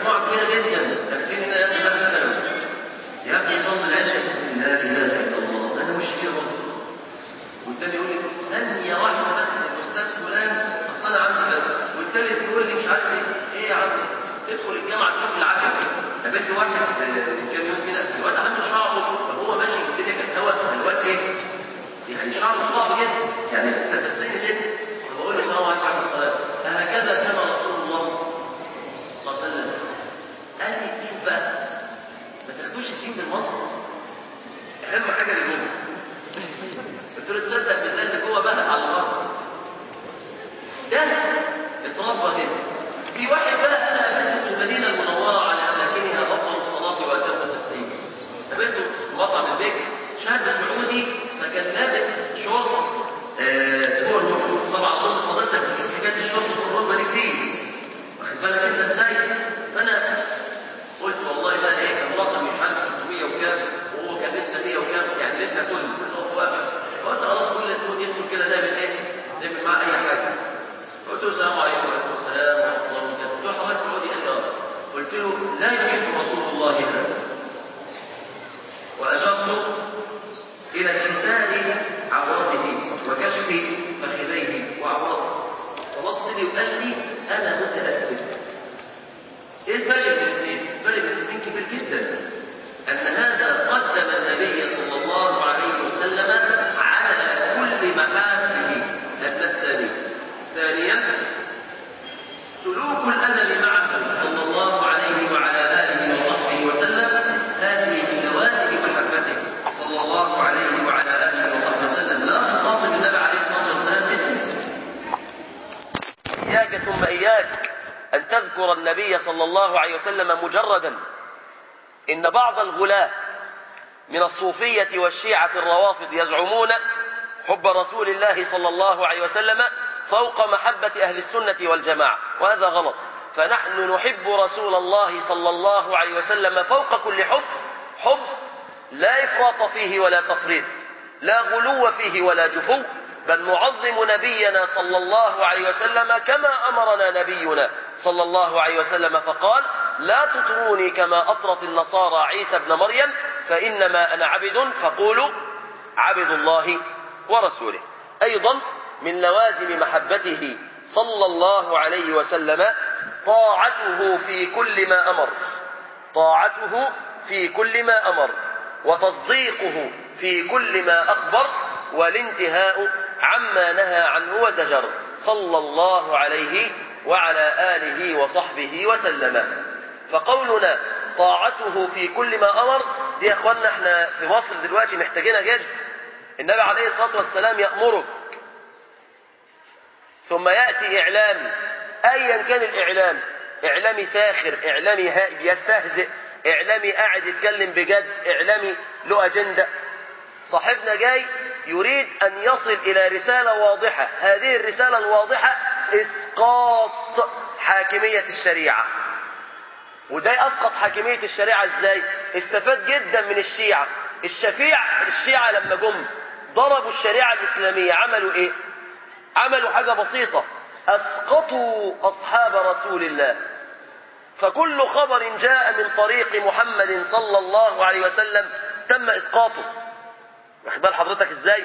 مجموعة كبيرة جدا داخلين يا ابني بس الثانوي يا ابني صلي العشاء لا إله إلا الله ده أنا مش كده برضه والتاني يقول لي ثانية واحدة بس الأستاذ فلان أصل أنا عندي بس والتالت يقول لي مش عارف إيه إيه يا عم تدخل الجامعة تشوف العجب قابلت واحد من كام يوم كده الواد عنده شعره وهو ماشي الدنيا كانت هوا الواد إيه يعني شعره صعب جدا يعني استفزني جدا فبقول له السلام عليكم ورحمة الله أهكذا كان رسول الله صلى الله عليه وسلم قال لي الدين بقى ما تاخدوش الدين بالمصر أهم حاجة الجمعة قلت له تصدق بالله اللي جوه بهت على الارض ده اتربى هنا في واحد بقى انا قابلته في المدينه المنوره على ساكنها افضل الصلاه واتم التسليم قابلته في مطعم البيك شاب سعودي فكان لابس شورت آه هو المفروض طبعا اظن حضرتك بتشوف حكايه الشورت والركبه دي كتير واخد بالك انت ازاي فانا قلت والله بقى ايه كان رقم مش عارف 600 وكام وهو كان لسه 100 وكام يعني ليتنا كله كله واقف قلت خلاص كل اسبوع يدخل كده نعمل ايه؟ نعمل معاه اي حاجه. قلت له السلام عليكم وعليكم السلام ورحمه الله وبركاته. قلت له حضرتك سعودي انت قلت له لا يحب رسول الله هذا. واشرت الى انسان عورته وكشف فخذيه وعورته. فبص لي وقال لي انا متاسف. ايه الفرق بين الاثنين؟ الفرق بين الاثنين كبير جدا. أن هذا قدم النبي صلى الله عليه وسلم على كل محابه أدنى الثانية ثانيا سلوك الأدب معه صلى الله عليه وعلى آله وصحبه وسلم هذه من لوازم محبته صلى الله عليه وعلى آله وصحبه وسلم لا تخاطب النبي عليه الصلاة والسلام باسمه إياك ثم إياك أن تذكر النبي صلى الله عليه وسلم مجردا إن بعض الغلاة من الصوفية والشيعة الروافض يزعمون حب رسول الله صلى الله عليه وسلم فوق محبة أهل السنة والجماعة وهذا غلط فنحن نحب رسول الله صلى الله عليه وسلم فوق كل حب حب لا إفراط فيه ولا تفريط لا غلو فيه ولا جفو بل نعظم نبينا صلى الله عليه وسلم كما أمرنا نبينا صلى الله عليه وسلم فقال لا تطروني كما أطرت النصارى عيسى بن مريم فإنما أنا عبد فقولوا عبد الله ورسوله أيضا من لوازم محبته صلى الله عليه وسلم طاعته في كل ما أمر طاعته في كل ما أمر وتصديقه في كل ما أخبر والانتهاء عما نهى عنه وزجر صلى الله عليه وعلى آله وصحبه وسلم فقولنا طاعته في كل ما أمر دي يا أخوانا احنا في مصر دلوقتي محتاجينها جد النبي عليه الصلاة والسلام يأمرك ثم يأتي إعلام أيا كان الإعلام إعلامي ساخر إعلامي هائب يستهزئ إعلامي قاعد يتكلم بجد إعلامي له أجندة صاحبنا جاي يريد أن يصل إلى رسالة واضحة هذه الرسالة الواضحة إسقاط حاكمية الشريعة وده أسقط حاكمية الشريعة إزاي استفاد جدا من الشيعة الشفيع الشيعة لما جم ضربوا الشريعة الإسلامية عملوا إيه عملوا حاجة بسيطة أسقطوا أصحاب رسول الله فكل خبر جاء من طريق محمد صلى الله عليه وسلم تم إسقاطه واخد بال حضرتك إزاي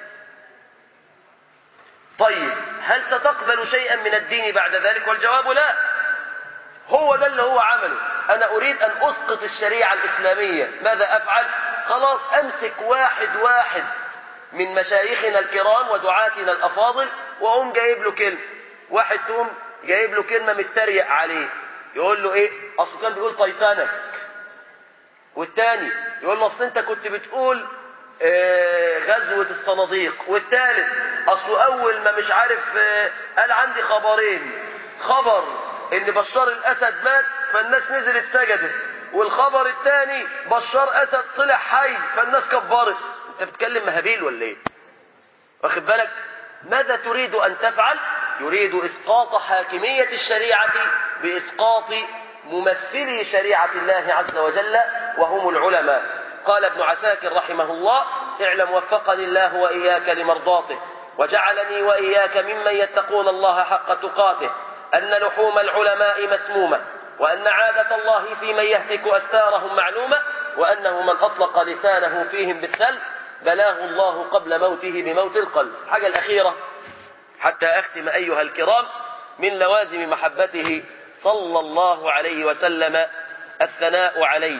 طيب هل ستقبل شيئا من الدين بعد ذلك والجواب لا هو ده اللي هو عمله أنا أريد أن أسقط الشريعة الإسلامية ماذا أفعل خلاص أمسك واحد واحد من مشايخنا الكرام ودعاتنا الأفاضل وأقوم جايب له كلمة واحد تقوم جايب له كلمة متريق عليه يقول له إيه أصله كان بيقول تايتانيك والتاني يقول له أصل أنت كنت بتقول آه غزوة الصناديق والثالث أصله أول ما مش عارف آه قال عندي خبرين خبر إن بشار الأسد مات فالناس نزلت سجدت والخبر الثاني بشار أسد طلع حي فالناس كبرت أنت بتكلم مهابيل ولا إيه؟ واخد بالك؟ ماذا تريد أن تفعل؟ يريد إسقاط حاكمية الشريعة بإسقاط ممثلي شريعة الله عز وجل وهم العلماء قال ابن عساكر رحمه الله اعلم وفقني الله وإياك لمرضاته وجعلني وإياك ممن يتقون الله حق تقاته أن لحوم العلماء مسمومة وأن عادة الله في من يهتك أستارهم معلومة وأنه من أطلق لسانه فيهم بالثلب بلاه الله قبل موته بموت القلب حاجة الأخيرة حتى أختم أيها الكرام من لوازم محبته صلى الله عليه وسلم الثناء عليه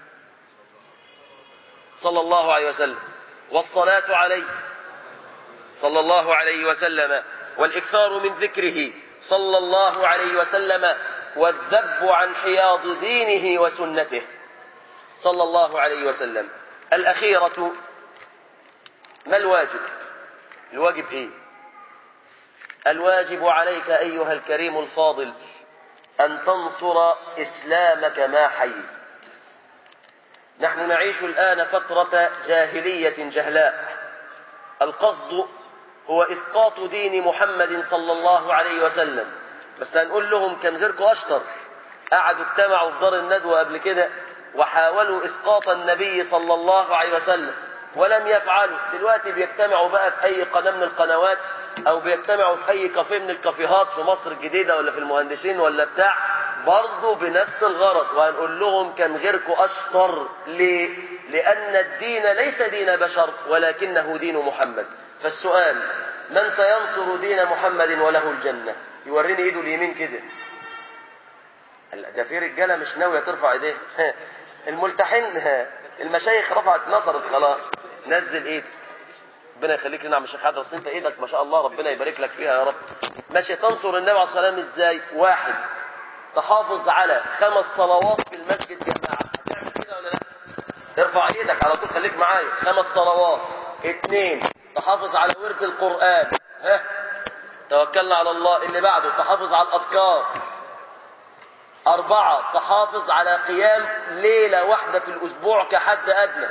صلى الله عليه وسلم والصلاة عليه صلى الله عليه وسلم والإكثار من ذكره صلى الله عليه وسلم والذب عن حياض دينه وسنته صلى الله عليه وسلم الأخيرة ما الواجب الواجب إيه الواجب عليك أيها الكريم الفاضل أن تنصر إسلامك ما حييت نحن نعيش الآن فترة جاهلية جهلاء القصد هو إسقاط دين محمد صلى الله عليه وسلم بس هنقول لهم كان غيركم أشطر قعدوا اجتمعوا في دار الندوة قبل كده وحاولوا إسقاط النبي صلى الله عليه وسلم ولم يفعلوا دلوقتي بيجتمعوا بقى في أي قناة من القنوات أو بيجتمعوا في أي كافيه من الكافيهات في مصر الجديدة ولا في المهندسين ولا بتاع برضه بنفس الغرض وهنقول لهم كان غيركم أشطر ليه؟ لأن الدين ليس دين بشر ولكنه دين محمد فالسؤال من سينصر دين محمد وله الجنة يوريني ايده اليمين كده ده في رجاله مش ناويه ترفع ايديها الملتحين المشايخ رفعت نصرت خلاص نزل ايدك ربنا يخليك لنا يا شيخ حضرتك انت ايدك ما شاء الله ربنا يبارك لك فيها يا رب ماشي تنصر النبي عليه الصلاه والسلام ازاي واحد تحافظ على خمس صلوات في المسجد جماعه هتعمل كده ولا لا ارفع ايدك على طول خليك معايا خمس صلوات اثنين تحافظ على ورد القران ها توكلنا على الله اللي بعده تحافظ على الأذكار أربعة تحافظ على قيام ليلة واحدة في الأسبوع كحد أدنى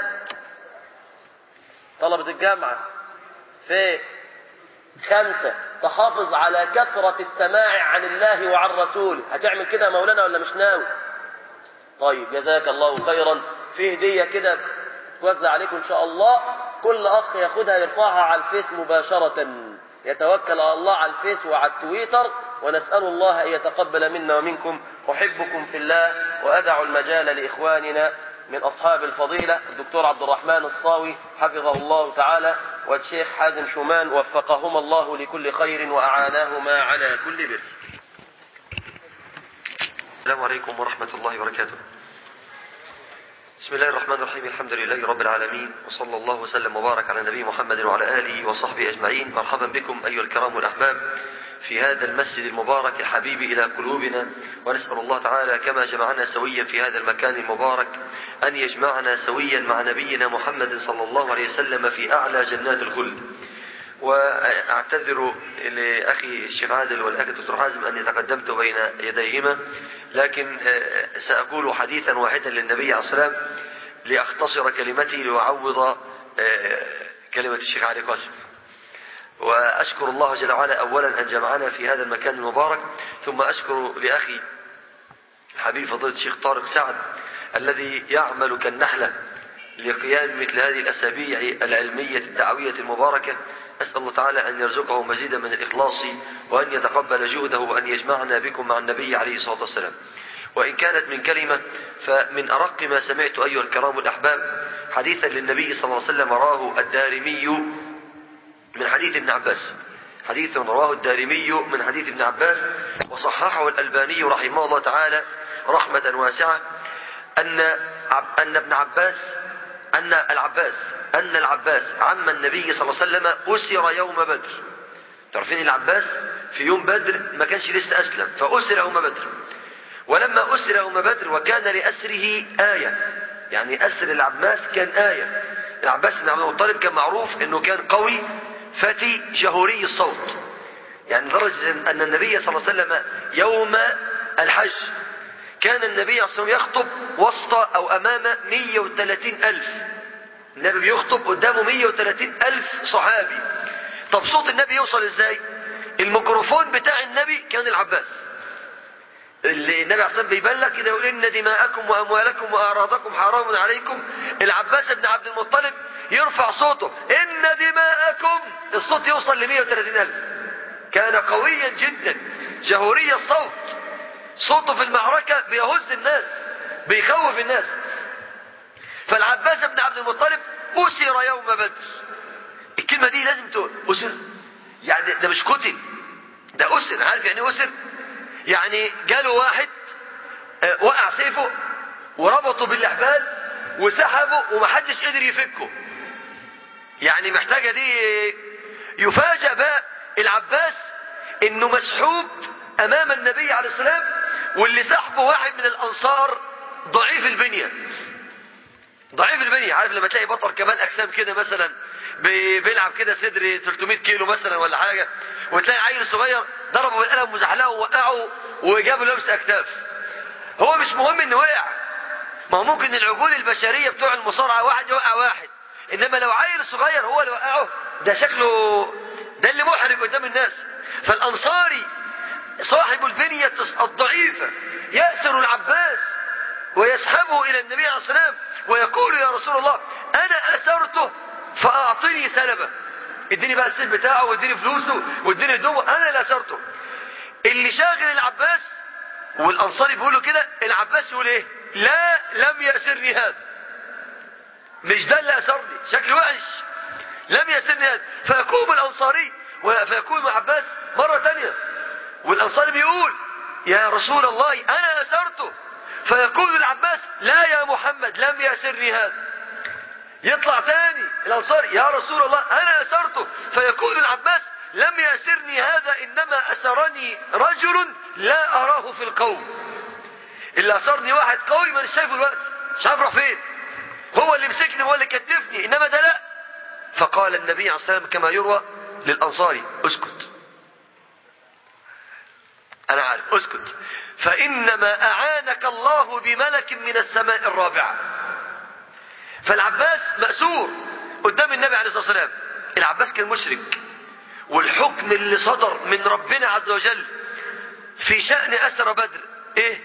طلبة الجامعة في خمسة تحافظ على كثرة السماع عن الله وعن رسوله هتعمل كده مولانا ولا مش ناوي طيب جزاك الله خيرا في هدية كده توزع عليكم إن شاء الله كل أخ ياخدها يرفعها على الفيس مباشرة يتوكل على الله على الفيس وعلى التويتر ونسأل الله أن يتقبل منا ومنكم أحبكم في الله وأدع المجال لإخواننا من أصحاب الفضيلة الدكتور عبد الرحمن الصاوي حفظه الله تعالى والشيخ حازم شومان وفقهما الله لكل خير وأعاناهما على كل بر السلام عليكم ورحمة الله وبركاته بسم الله الرحمن الرحيم الحمد لله رب العالمين وصلى الله وسلم وبارك على نبي محمد وعلى آله وصحبه أجمعين مرحبا بكم أيها الكرام الأحباب في هذا المسجد المبارك الحبيب إلى قلوبنا ونسأل الله تعالى كما جمعنا سويا في هذا المكان المبارك أن يجمعنا سويا مع نبينا محمد صلى الله عليه وسلم في أعلى جنات الخلد وأعتذر لأخي الشيخ عادل والأخ الدكتور حازم أني تقدمت بين يديهما لكن سأقول حديثا واحدا للنبي عليه الصلاة والسلام لأختصر كلمتي لأعوض كلمة الشيخ علي قاسم وأشكر الله جل وعلا أولا أن جمعنا في هذا المكان المبارك ثم أشكر لأخي حبيب فضيلة الشيخ طارق سعد الذي يعمل كالنحلة لقيام مثل هذه الأسابيع العلمية الدعوية المباركة أسأل الله تعالى أن يرزقه مزيدا من الإخلاص وأن يتقبل جهده وأن يجمعنا بكم مع النبي عليه الصلاة والسلام وإن كانت من كلمة فمن أرق ما سمعت أيها الكرام الأحباب حديثا للنبي صلى الله عليه وسلم راه الدارمي من حديث ابن عباس حديث رواه الدارمي من حديث ابن عباس وصححه الألباني رحمه الله تعالى رحمة واسعة أن أن ابن عباس أن العباس أن العباس عم النبي صلى الله عليه وسلم أسر يوم بدر تعرفين العباس في يوم بدر ما كانش لسه أسلم فأسر يوم بدر ولما أسر يوم بدر وكان لأسره آية يعني أسر العباس كان آية العباس بن عبد المطلب كان معروف أنه كان قوي فتي جهوري الصوت يعني لدرجة أن النبي صلى الله عليه وسلم يوم الحج كان النبي صلى الله عليه وسلم يخطب وسط أو أمام 130 ألف النبي بيخطب قدامه 130 ألف صحابي طب صوت النبي يوصل ازاي الميكروفون بتاع النبي كان العباس اللي النبي عليه الصلاه بيبلغ كده يقول ان دماءكم واموالكم واعراضكم حرام عليكم العباس بن عبد المطلب يرفع صوته ان دماءكم الصوت يوصل ل 130 الف كان قويا جدا جهوري الصوت صوته في المعركة بيهز الناس بيخوف الناس فالعباس بن عبد المطلب أسر يوم بدر الكلمة دي لازم تقول أسر يعني ده مش قتل ده أسر عارف يعني إيه أسر يعني جاله واحد آه، وقع سيفه وربطه بالأحبال وسحبه ومحدش قدر يفكه يعني محتاجة دي يفاجأ بقى العباس انه مسحوب امام النبي عليه السلام واللي سحبه واحد من الانصار ضعيف البنية ضعيف البنية عارف لما تلاقي بطل كمال اجسام كده مثلا بي- بيلعب كده صدر 300 كيلو مثلا ولا حاجة وتلاقي عيل صغير ضربه بالقلم وزحلقه ووقعه وجابه لابس اكتاف هو مش مهم انه وقع ما هو ممكن العقول البشرية بتوع المصارعة واحد يوقع واحد انما لو عيل صغير هو اللي وقعه ده شكله ده اللي محرج قدام الناس فالانصاري صاحب البنية الضعيفة يأسر العباس ويسحبه الى النبي عليه الصلاة والسلام ويقول يا رسول الله انا اسرته فاعطني سلبه اديني بقى السلب بتاعه واديني فلوسه واديني هدومه انا اللي اسرته اللي شاغل العباس والانصاري بيقولوا كده العباس يقول ايه لا لم يأسرني هذا مش ده اللي أسرني شكل وحش لم يأسرني هذا فيقوم الأنصاري و- فيقوم عباس مرة تانية والأنصاري بيقول يا رسول الله أنا أسرته فيقول العباس لا يا محمد لم يأسرني هذا يطلع تاني الأنصاري يا رسول الله أنا أسرته فيقول العباس لم يأسرني هذا إنما أسرني رجل لا أراه في القوم اللي أسرني واحد قوي ما أنا شايفه الوقت مش عارف اروح فين هو اللي مسكني هو اللي كتفني إنما ده لا فقال النبي عليه الصلاة والسلام كما يروى للأنصاري اسكت أنا عارف اسكت فإنما أعانك الله بملك من السماء الرابعة فالعباس مأسور قدام النبي عليه الصلاة والسلام العباس كان مشرك والحكم اللي صدر من ربنا عز وجل في شأن أسر بدر ايه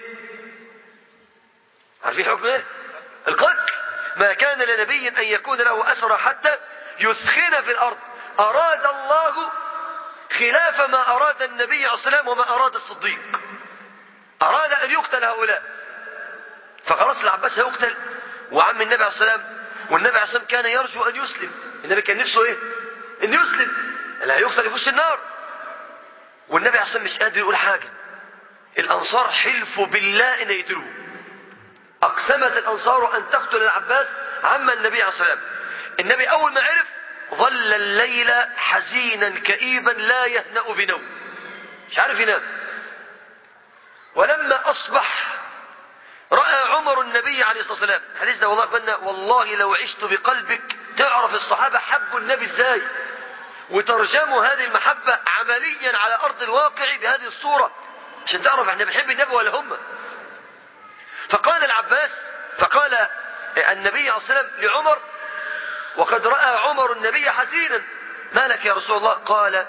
عارفين حكم ايه القتل ما كان لنبي ان يكون له أسر حتى يثخن في الارض اراد الله خلاف ما اراد النبي عليه الصلاة والسلام وما اراد الصديق اراد ان يقتل هؤلاء فخلاص العباس هيقتل وعم النبي عليه الصلاة والسلام والنبي عليه الصلاة والسلام كان يرجو ان يسلم النبي كان نفسه ايه ان يسلم اللي هيقتل يخش النار والنبي عليه الصلاة والسلام مش قادر يقول حاجة الانصار حلفوا بالله ان يقتلوه اقسمت الانصار ان تقتل العباس عم النبي عليه الصلاة والسلام النبي اول ما عرف ظل الليل حزينا كئيبا لا يهنأ بنوم مش عارف ينام ولما اصبح رأى عمر النبي عليه الصلاة والسلام الحديث ده والله قلنا والله لو عشت بقلبك تعرف الصحابة حبوا النبي ازاي وترجموا هذه المحبة عمليا على أرض الواقع بهذه الصورة عشان تعرف احنا بنحب النبي ولا هم فقال العباس فقال النبي عليه الصلاة والسلام لعمر وقد رأى عمر النبي حزينا ما لك يا رسول الله قال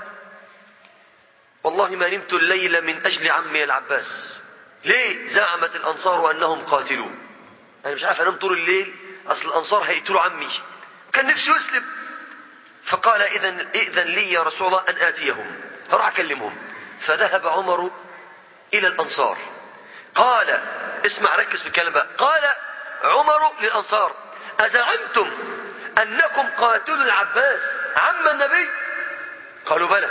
والله ما نمت الليل من أجل عمي العباس ليه زعمت الأنصار أنهم قاتلوه أنا مش عارف أنام طول الليل أصل الأنصار هيقتلوا عمي كان نفسه يسلم فقال إذن, إذن لي يا رسول الله أن آتيهم فراح أكلمهم فذهب عمر إلى الأنصار قال اسمع ركز في الكلام بقى قال عمر للأنصار أزعمتم أنكم قاتلوا العباس عم النبي قالوا بلى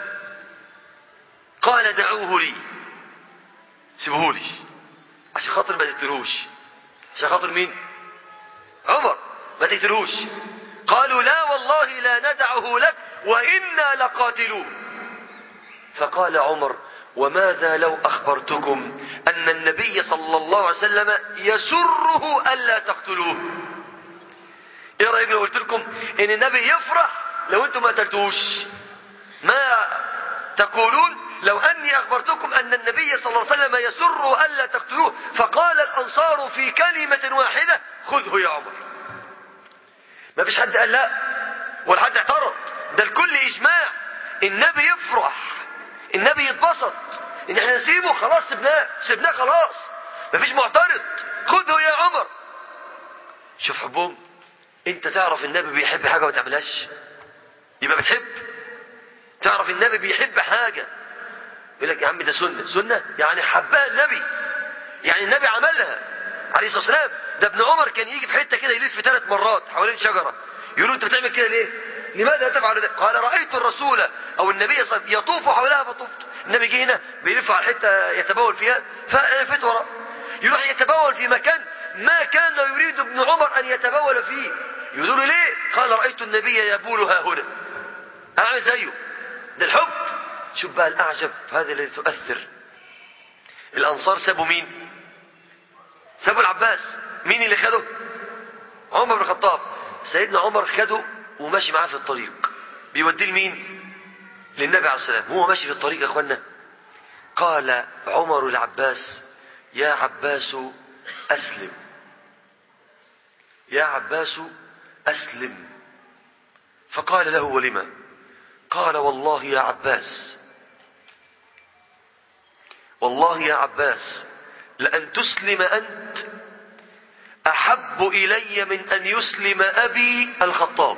قال دعوه لي سيبوه لي عشان خاطر ما تقتلوش عشان خاطر مين عمر ما تقتلوش قالوا لا والله لا ندعه لك وإنا لقاتلوه فقال عمر وماذا لو أخبرتكم أن النبي صلى الله عليه وسلم يسره ألا تقتلوه ايه رأيك لو قلت لكم ان النبي يفرح لو انتم ما قتلتوش ما تقولون لو اني اخبرتكم ان النبي صلى الله عليه وسلم يسره الا تقتلوه فقال الانصار في كلمة واحدة خذه يا عمر ما فيش حد قال لا ولا حد اعترض ده الكل اجماع النبي يفرح النبي يتبسط ان احنا نسيبه خلاص سبناه سبناه خلاص ما فيش معترض خذه يا عمر شوف حبهم انت تعرف النبي بيحب حاجة وما تعملهاش يبقى بتحب تعرف النبي بيحب حاجة يقول لك يا عم ده سنة سنة يعني حبها النبي يعني النبي عملها عليه الصلاة والسلام ده ابن عمر كان يجي في حتة كده يلف ثلاث مرات حوالين شجرة يقولوا انت بتعمل كده ليه لماذا تفعل ذلك قال رأيت الرسول او النبي صلى الله عليه وسلم يطوف حولها فطفت النبي جه هنا بيلف على حتة يتبول فيها فلفت وراه يروح يتبول في مكان ما كان يريد ابن عمر ان يتبول فيه يقولوا له ليه قال رأيت النبي يبول ها هنا اعمل زيه ده الحب شوف بقى الاعجب هذا الذي تؤثر الانصار سابوا مين سابوا العباس مين اللي خده عمر بن الخطاب سيدنا عمر خده وماشي معاه في الطريق بيوديه لمين للنبي عليه السلام هو ماشي في الطريق يا اخوانا قال عمر العباس يا عباس اسلم يا عباس اسلم فقال له ولما قال والله يا عباس والله يا عباس لأن تسلم أنت أحب إلي من أن يسلم أبي الخطاب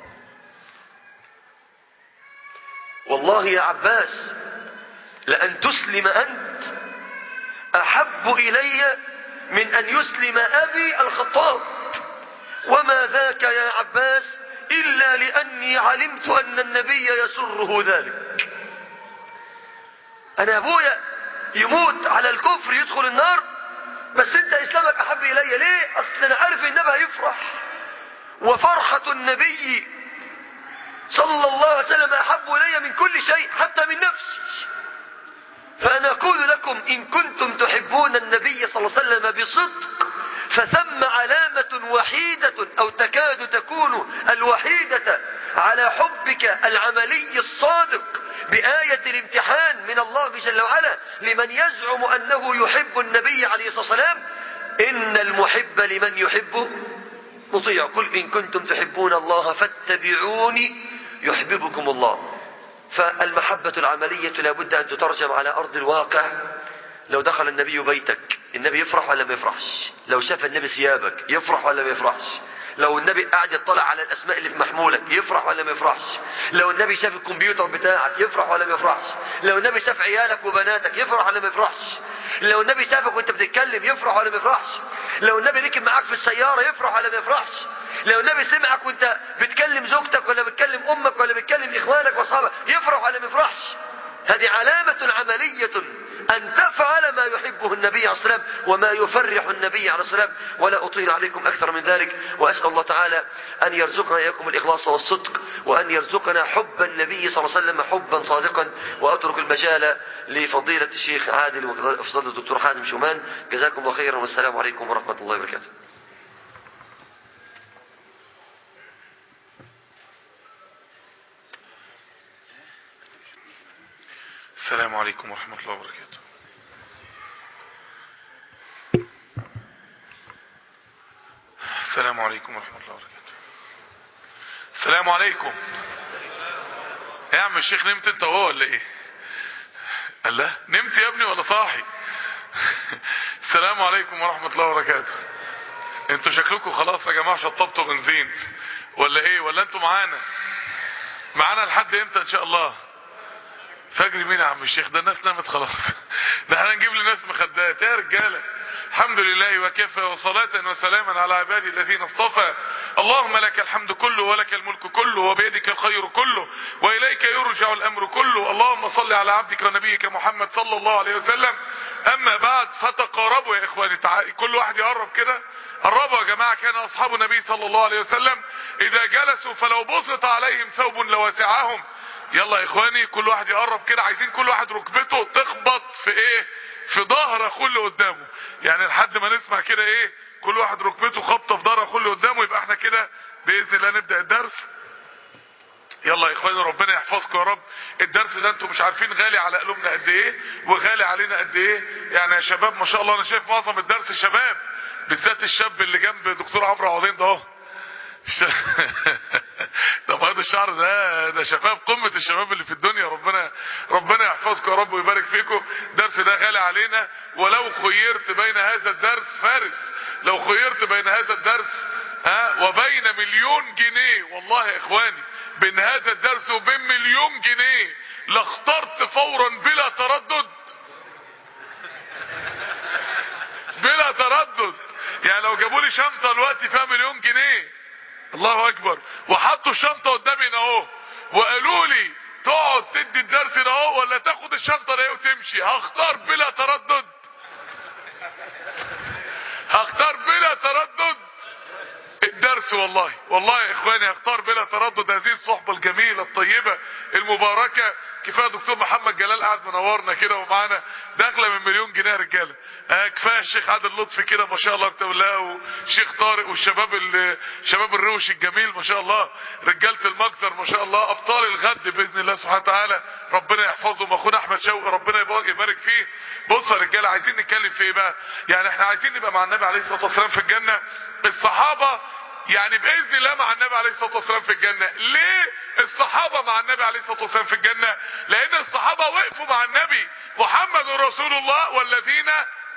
والله يا عباس لأن تسلم أنت أحب إلي من أن يسلم أبي الخطاب وما ذاك يا عباس إلا لأني علمت أن النبي يسره ذلك أنا أبويا يموت على الكفر يدخل النار بس انت اسلامك احب الي ليه اصل انا عارف النبي هيفرح وفرحة النبي صلى الله عليه وسلم احب الي من كل شيء حتى من نفسي فانا اقول لكم ان كنتم تحبون النبي صلى الله عليه وسلم بصدق فثم علامة وحيدة او تكاد تكون الوحيدة على حبك العملي الصادق بآية الامتحان من الله جل وعلا لمن يزعم أنه يحب النبي عليه الصلاة والسلام إن المحب لمن يحب مطيع قل إن كنتم تحبون الله فاتبعوني يحببكم الله فالمحبة العملية لابد أن تترجم على أرض الواقع لو دخل النبي بيتك النبي يفرح ولا ما يفرحش لو شاف النبي ثيابك يفرح ولا ما يفرحش لو النبي قاعد يطلع على الاسماء اللي في محمولك يفرح ولا ما يفرحش لو النبي شاف الكمبيوتر بتاعك يفرح ولا ما يفرحش لو النبي شاف عيالك وبناتك يفرح ولا ما يفرحش لو النبي شافك وانت بتتكلم يفرح ولا ما يفرحش لو النبي ركب معاك في السياره يفرح ولا ما يفرحش لو النبي سمعك وانت بتكلم زوجتك ولا بتكلم امك ولا بتكلم اخوانك واصحابك يفرح ولا ما يفرحش هذه علامة عملية أن تفعل ما يحبه النبي عليه الصلاة والسلام وما يفرح النبي عليه الصلاة والسلام ولا أطيل عليكم أكثر من ذلك وأسأل الله تعالى أن يرزقنا إياكم الإخلاص والصدق وأن يرزقنا حب النبي صلى الله عليه وسلم حبا صادقا وأترك المجال لفضيلة الشيخ عادل وفضيلة الدكتور حازم شومان جزاكم الله خيرا والسلام عليكم ورحمة الله وبركاته السلام عليكم ورحمة الله وبركاته السلام عليكم ورحمة الله وبركاته السلام عليكم يا عم الشيخ نمت انت هو ولا ايه قال لا نمت يا ابني ولا صاحي السلام عليكم ورحمة الله وبركاته انتوا شكلكم خلاص يا جماعة شطبتوا بنزين ولا ايه ولا انتوا معانا معانا لحد امتى ان شاء الله فجر مين يا عم الشيخ ده الناس نامت خلاص ده احنا نجيب لناس مخدات يا رجاله الحمد لله وكفى وصلاة وسلاما على عبادي الذين اصطفى اللهم لك الحمد كله ولك الملك كله وبيدك الخير كله وإليك يرجع الأمر كله اللهم صل على عبدك ونبيك محمد صلى الله عليه وسلم أما بعد فتقاربوا يا إخواني تعالى كل واحد يقرب كده قربوا يا جماعة كان أصحاب النبي صلى الله عليه وسلم إذا جلسوا فلو بسط عليهم ثوب لوسعهم يلا يا اخواني كل واحد يقرب كده عايزين كل واحد ركبته تخبط في ايه في ظهر اخوه اللي قدامه يعني لحد ما نسمع كده ايه كل واحد ركبته خبطه في ظهر اخوه اللي قدامه يبقى احنا كده باذن الله نبدا الدرس يلا يا اخواني ربنا يحفظكم يا رب الدرس ده انتم مش عارفين غالي على قلوبنا قد ايه وغالي علينا قد ايه يعني يا شباب ما شاء الله انا شايف معظم الدرس شباب بالذات الشاب اللي جنب دكتور عمرو عوضين ده اهو ده بياض الشعر ده ده شباب قمة الشباب اللي في الدنيا ربنا ربنا يحفظكم يا رب ويبارك فيكم الدرس ده غالي علينا ولو خيرت بين هذا الدرس فارس لو خيرت بين هذا الدرس ها وبين مليون جنيه والله يا اخواني بين هذا الدرس وبين مليون جنيه لاخترت فورا بلا تردد بلا تردد يعني لو جابوا لي شنطه دلوقتي فيها مليون جنيه الله اكبر وحطوا الشنطه قدامي هنا اهو وقالوا لي تقعد تدي الدرس ده اهو ولا تاخد الشنطه ده وتمشي هختار بلا تردد هختار بلا تردد الدرس والله والله يا اخواني هختار بلا تردد هذه الصحبه الجميله الطيبه المباركه كفايه دكتور محمد جلال قاعد منورنا كده ومعانا داخله من مليون جنيه يا رجاله آه كفايه الشيخ عادل لطفي كده ما شاء الله كتاب الله وشيخ طارق والشباب ال- شباب الروش الجميل ما شاء الله رجاله المجزر ما شاء الله ابطال الغد باذن الله سبحانه وتعالى ربنا يحفظهم اخونا احمد شوقي ربنا يبارك يبارك فيه بصوا يا رجاله عايزين نتكلم في ايه بقى يعني احنا عايزين نبقى مع النبي عليه الصلاه والسلام في الجنه الصحابه يعني باذن الله مع النبي عليه الصلاه والسلام في الجنه ليه الصحابه مع النبي عليه الصلاه والسلام في الجنه لان الصحابه وقفوا مع النبي محمد رسول الله والذين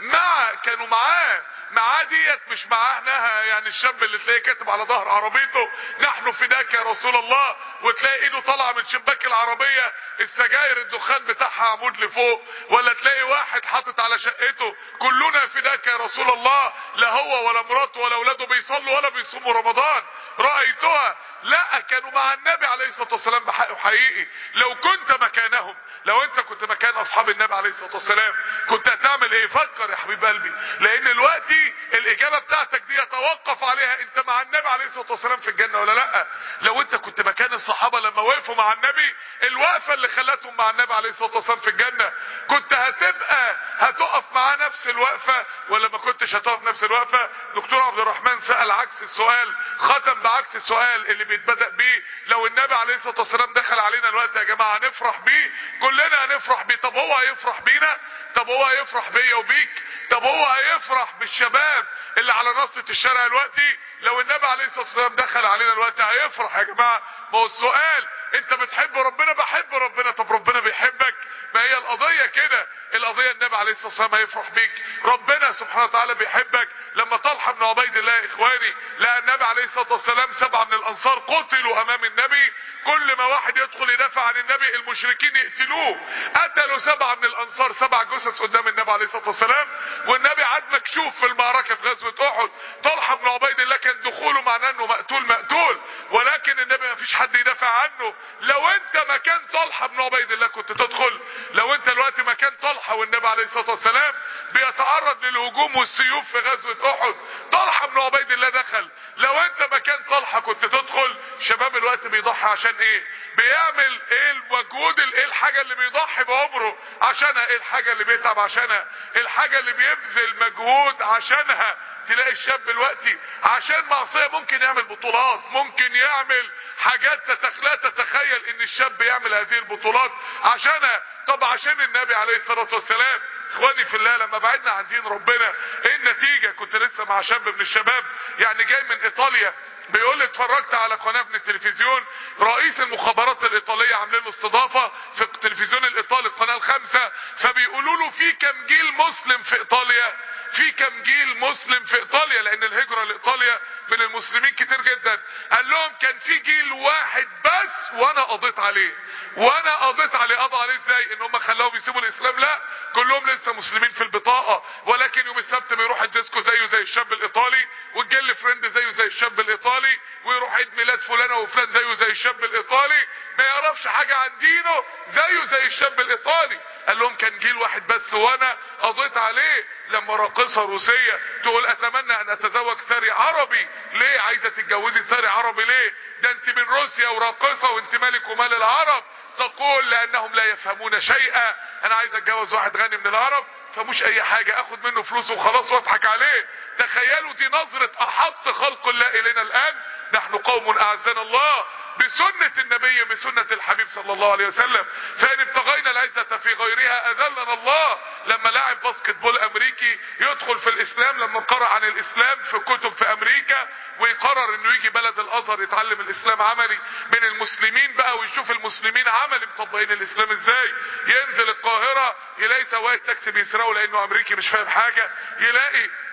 مع كانوا معاه معاه ديت مش معاهنها يعني الشاب اللي تلاقيه كاتب على ظهر عربيته نحن فداك يا رسول الله وتلاقي ايده طالعه من شباك العربيه السجاير الدخان بتاعها عمود لفوق ولا تلاقي واحد حاطط على شقته كلنا فداك يا رسول الله لا هو ولا مراته ولا اولاده بيصلوا ولا بيصوموا رمضان رايتها لا كانوا مع النبي عليه الصلاه والسلام بحق حقيقي لو كنت مكانهم لو انت كنت مكان اصحاب النبي عليه الصلاه والسلام كنت هتعمل ايه فكر يا حبيب قلبي لان دلوقتي الاجابه بتاعتك دي يتوقف عليها انت مع النبي عليه الصلاه والسلام في الجنه ولا لا لو انت كنت مكان الصحابه لما وقفوا مع النبي الوقفه اللي خلتهم مع النبي عليه الصلاه والسلام في الجنه كنت هتبقى هتقف معاه نفس الوقفه ولا ما كنتش هتقف نفس الوقفه دكتور عبد الرحمن سال عكس السؤال ختم بعكس السؤال اللي بيتبدا بيه لو النبي عليه الصلاه والسلام دخل علينا الوقت يا جماعه هنفرح بيه كلنا هنفرح بيه طب هو هيفرح بينا طب هو هيفرح بيا وبيك طب هو هيفرح بالشباب اللي على نصة الشارع دلوقتي لو النبي عليه الصلاه والسلام دخل علينا الوقت هيفرح يا جماعه ما هو السؤال انت بتحب ربنا بحب ربنا طب ربنا بيحبك ما هي القضيه كده القضيه النبي عليه الصلاه والسلام هيفرح بيك ربنا سبحانه وتعالى بيحبك لما طلحه بن عبيد الله يا اخواني لقى النبي عليه الصلاه والسلام سبعه من الانصار قتلوا امام النبي كل ما واحد يدخل يدافع عن النبي المشركين يقتلوه قتلوا سبعه من الانصار سبع جثث قدام النبي عليه الصلاه والسلام والنبي عاد مكشوف في المعركه في غزوه احد طلحه بن عبيد الله كان دخوله معناه انه مقتول مقتول ولكن النبي ما فيش حد يدافع عنه لو انت مكان طلحه بن عبيد الله كنت تدخل لو انت دلوقتي مكان طلحه والنبي عليه الصلاه والسلام بيتعرض للهجوم والسيوف في غزوه احد طلحه بن عبيد الله دخل لو انت مكان طلحه كنت تدخل شباب الوقت بيضحي عشان ايه بيعمل ايه المجهود ايه الحاجه اللي بيضحي بعمره عشانها ايه الحاجه اللي بيتعب عشانها ايه الحاجه اللي بيبذل مجهود عشانها تلاقي الشاب دلوقتي عشان معصيه ممكن يعمل بطولات ممكن يعمل حاجات تتخ... لا تتخيل ان الشاب يعمل هذه البطولات عشانها طب عشان النبي عليه الصلاه والسلام اخواني في الله لما بعدنا عن دين ربنا ايه النتيجه كنت لسه مع شاب من الشباب يعني جاي من ايطاليا بيقول لي اتفرجت على قناه من التلفزيون رئيس المخابرات الايطاليه عاملين له استضافه في التلفزيون الايطالي القناه الخامسه فبيقولوا له في كم جيل مسلم في ايطاليا في كم جيل مسلم في ايطاليا لان الهجره لايطاليا من المسلمين كتير جدا قال لهم كان في جيل واحد بس وانا قضيت عليه وانا قضيت عليه قضى عليه ازاي ان هم خلاهم يسيبوا الاسلام لا كلهم لسه مسلمين في البطاقه ولكن يوم السبت بيروح الديسكو زيه زي الشاب الايطالي والجل فريند زيه زي الشاب الايطالي ويروح عيد ميلاد فلانه وفلان زيه زي الشاب الايطالي ما يعرفش حاجه عن دينه زيه زي الشاب الايطالي قال لهم كان جيل واحد بس وانا قضيت عليه لما راقصه روسيه تقول اتمنى ان اتزوج ثري عربي ليه عايزه تتجوزي ثري عربي ليه ده انت من روسيا وراقصه وانت مالك ومال العرب تقول لانهم لا يفهمون شيئا انا عايز اتجوز واحد غني من العرب فمش اي حاجة اخد منه فلوس وخلاص واضحك عليه تخيلوا دي نظرة احط خلق الله الينا الان نحن قوم اعزنا الله بسنة النبي بسنة الحبيب صلى الله عليه وسلم فان ابتغينا العزة في غيرها اذلنا الله لما لاعب باسكت بول امريكي يدخل في الاسلام لما قرأ عن الاسلام في كتب في امريكا ويقرر انه يجي بلد الازهر يتعلم الاسلام عملي من المسلمين بقى ويشوف المسلمين عملي مطبقين الاسلام ازاي ينزل القاهرة يلاقي سواق تاكسي بيسرقوا لانه امريكي مش فاهم حاجة يلاقي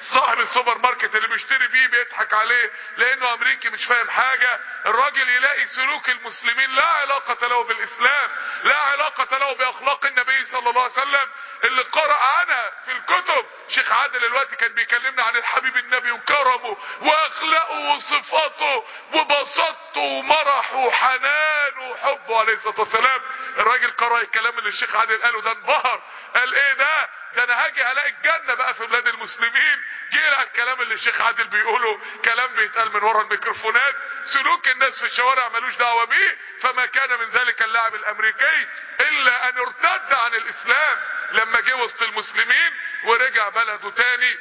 صاحب السوبر ماركت اللي بيشتري بيه بيضحك عليه لانه امريكي مش فاهم حاجة الراجل يلاقي سلوك المسلمين لا علاقة له بالاسلام لا علاقة له باخلاق النبي صلى الله عليه وسلم اللي قرأ عنها في الكتب شيخ عادل الوقت كان بيكلمنا عن الحبيب النبي وكرمه واخلاقه وصفاته وبساطته ومرحه وحنانه وحبه عليه الصلاه والسلام الراجل قرأ الكلام اللي الشيخ عادل قاله ده انبهر قال ايه ده ده انا هاجي هلاقي الجنه بقى في بلاد المسلمين جه على الكلام اللي الشيخ عادل بيقوله كلام بيتقال من ورا الميكروفونات سلوك الناس في الشوارع ملوش دعوه بيه فما كان من ذلك اللاعب الامريكي الا ان ارتد عن الاسلام لما جه وسط المسلمين ورجع بلده تاني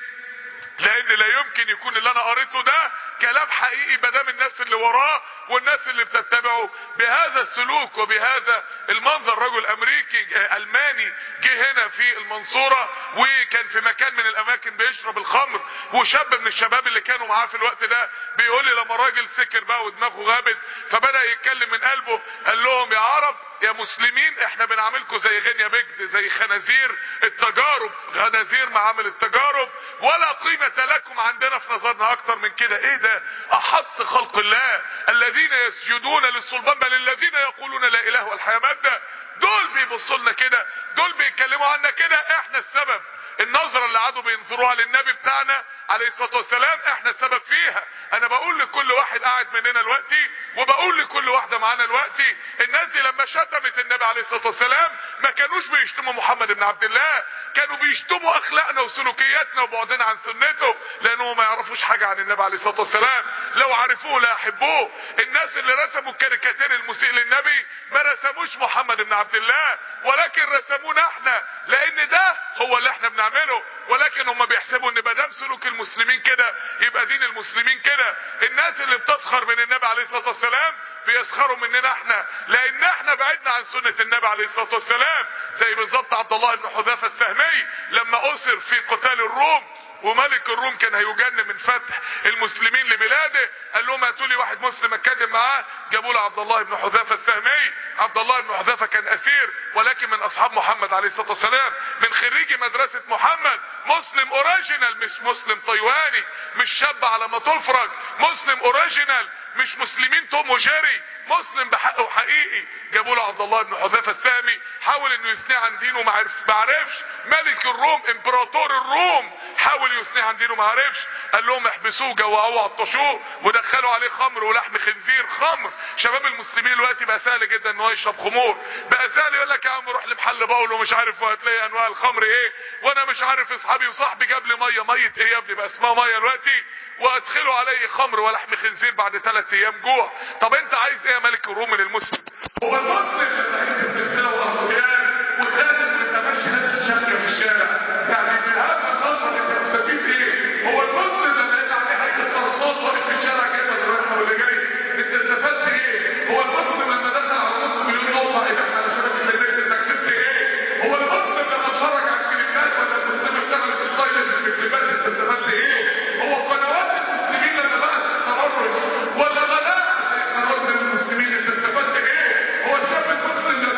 لان لا يمكن يكون اللي انا قريته ده كلام حقيقي مادام الناس اللي وراه والناس اللي بتتبعه بهذا السلوك وبهذا المنظر رجل امريكي الماني جه هنا في المنصورة وكان في مكان من الاماكن بيشرب الخمر وشاب من الشباب اللي كانوا معاه في الوقت ده بيقول لي لما راجل سكر بقى ودماغه غابت فبدأ يتكلم من قلبه قال لهم يا عرب يا مسلمين احنا بنعاملكم زي غنيا بجد زي خنازير التجارب خنازير معامل التجارب ولا قيمة لكم عندنا في نظرنا اكتر من كده ايه ده احط خلق الله الذين يسجدون للصلبان بل الذين يقولون لا اله والحياة مادة دول بيبصوا لنا كده دول بيتكلموا عنا كده احنا السبب النظرة اللي قعدوا بينظروها للنبي بتاعنا عليه الصلاة والسلام احنا السبب فيها انا بقول لكل واحد قاعد مننا دلوقتي وبقول لكل واحدة معانا دلوقتي الناس دي لما شتمت النبي عليه الصلاة والسلام ما كانوش بيشتموا محمد بن عبد الله كانوا بيشتموا اخلاقنا وسلوكياتنا وبعدنا عن سنته لانهم ما يعرفوش حاجة عن النبي عليه الصلاة والسلام لو عرفوه لا يحبوه الناس اللي رسموا الكاريكاتير المسيء للنبي ما رسموش محمد بن عبد الله ولكن رسمونا احنا لان ده هو اللي احنا بنعمله ولكن هم بيحسبوا ان مادام سلوك المسلمين كده يبقى دين المسلمين كده الناس اللي بتسخر من النبي عليه الصلاه والسلام بيسخروا مننا احنا لان احنا بعدنا عن سنه النبي عليه الصلاه والسلام زي بالظبط عبد الله بن حذافه السهمي لما اسر في قتال الروم وملك الروم كان هيجن من فتح المسلمين لبلاده قال لهم هاتوا لي واحد مسلم اتكلم معاه جابوا له عبد الله بن حذافه السهمي عبد الله بن حذافه كان اسير ولكن من اصحاب محمد عليه الصلاه والسلام من خريجي مدرسه محمد مسلم اوريجينال مش مسلم طيواني مش شاب على ما تفرج مسلم اوريجينال مش مسلمين توم وجيري مسلم بحقه حقيقي جابوا له عبد الله بن حذافه السهمي حاول انه يثنيه عن دينه ما عرف ما عرفش ملك الروم امبراطور الروم حاول يثنيه عن دينه ما عرفش قال لهم احبسوه جوعوه عطشوه ودخلوا عليه خمر ولحم خنزير خمر شباب المسلمين دلوقتي بقى سهل جدا ان هو يشرب خمور بقى سهل يقول لك يا عم روح لمحل باول ومش عارف وهتلاقي انواع الخمر ايه وانا مش عارف اصحابي وصاحبي جاب لي ميه ميه ايه يا ابني بقى اسمها ميه دلوقتي وادخلوا عليه خمر ولحم خنزير بعد ثلاث ايام جوع طب انت عايز ايه يا ملك الروم من المسلم هو المسلم لما يلبس سلسله وارضيات وخاتم وانت ماشي لابس شبكه في الشارع يعني من هذا النظر انت مستفيد ايه هو المسلم لما يبقى عليه حته قرصات واقف في الشارع جايبه اللي رايحه واللي جاي انت استفدت ايه هو المسلم لما دخل على نص مليون نقطه ايه احنا على شبكه الليل انت كسبت ايه هو المسلم لما اتفرج على الكليبات ولا المسلم اشتغل في السايلنت في الكليبات انت استفدت ايه هو قنوات المسلمين لما بقت التبرج ولا غلاء زي قنوات المسلمين انت استفدت ايه هو الشاب المسلم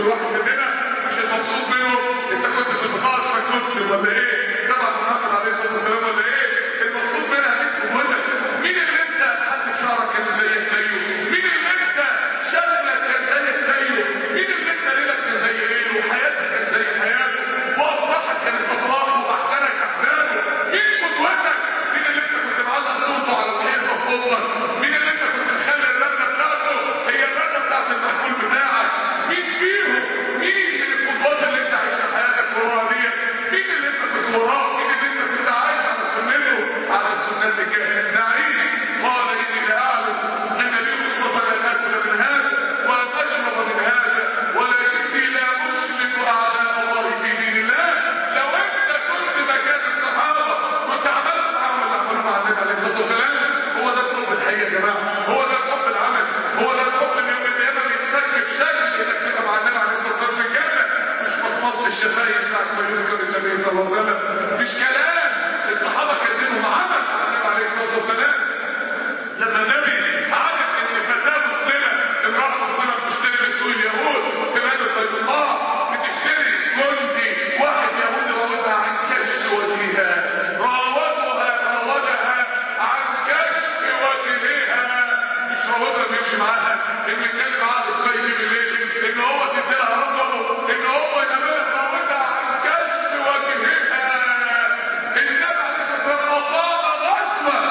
كل واحد مننا مش المقصود منه انت كنت في البطاقه اسمك مسلم ولا ايه تبع محمد عليه الصلاه والسلام ولا ايه المقصود منها انت قوتك مين اللي انت حد شعرك كان زيك زيه مين اللي انت شكلك كان زيك زيه مين اللي انت ليلك كان زي ليله وحياتك كان زي حياته وافراحك كانت افراحه واحزانك احزانه مين قدوتك مين اللي انت كنت معلق صوته على الحيطه في اوضتك مين اللي انت كنت مخلي الرنه بتاعته هي الرنه بتاعت المحمول بتاعك مين فيهم مين من القدوات اللي انت عايش حياتك وراها دي مين اللي انت كنت وراه مين اللي انت كنت عايش على سنته على سنتك نعيش قال اني لاعلم ان لي رخصه ان اكل من هذا وان اشرب من هذا ولكني لا اشرك اعداء الله في دين الله لو انت كنت مكان الصحابه كنت عملت معاهم اللي عملوه مع النبي عليه الصلاه والسلام هو ده الحب الحقيقي يا جماعه هو ده الحب العمل هو ده الحب اللي يوم القيامه بيتسكب شكل انك تبقى مع النبي عليه الصلاه والسلام في الجنه مش مصمصه الشفايف ساعه ما يذكر النبي صلى الله عليه وسلم مش كلام الصحابه كاتبينهم عمل مع النبي عليه الصلاه والسلام لما النبي عرف ان فتاه مسلمه امراه مسلمه بتشتري من سوق اليهود في بلد بيت الله بتشتري جندي واحد يهودي راودها عن كشف وجهها راودها راودها عن كشف وجهها مش راودها بيمشي معاها انه يتكلم معاها السكاي دي بالليل ان هو تديها رقمه ان هو يعملها راودها عن كشف وجهها النبي عليه الصلاه والسلام اقام غزوه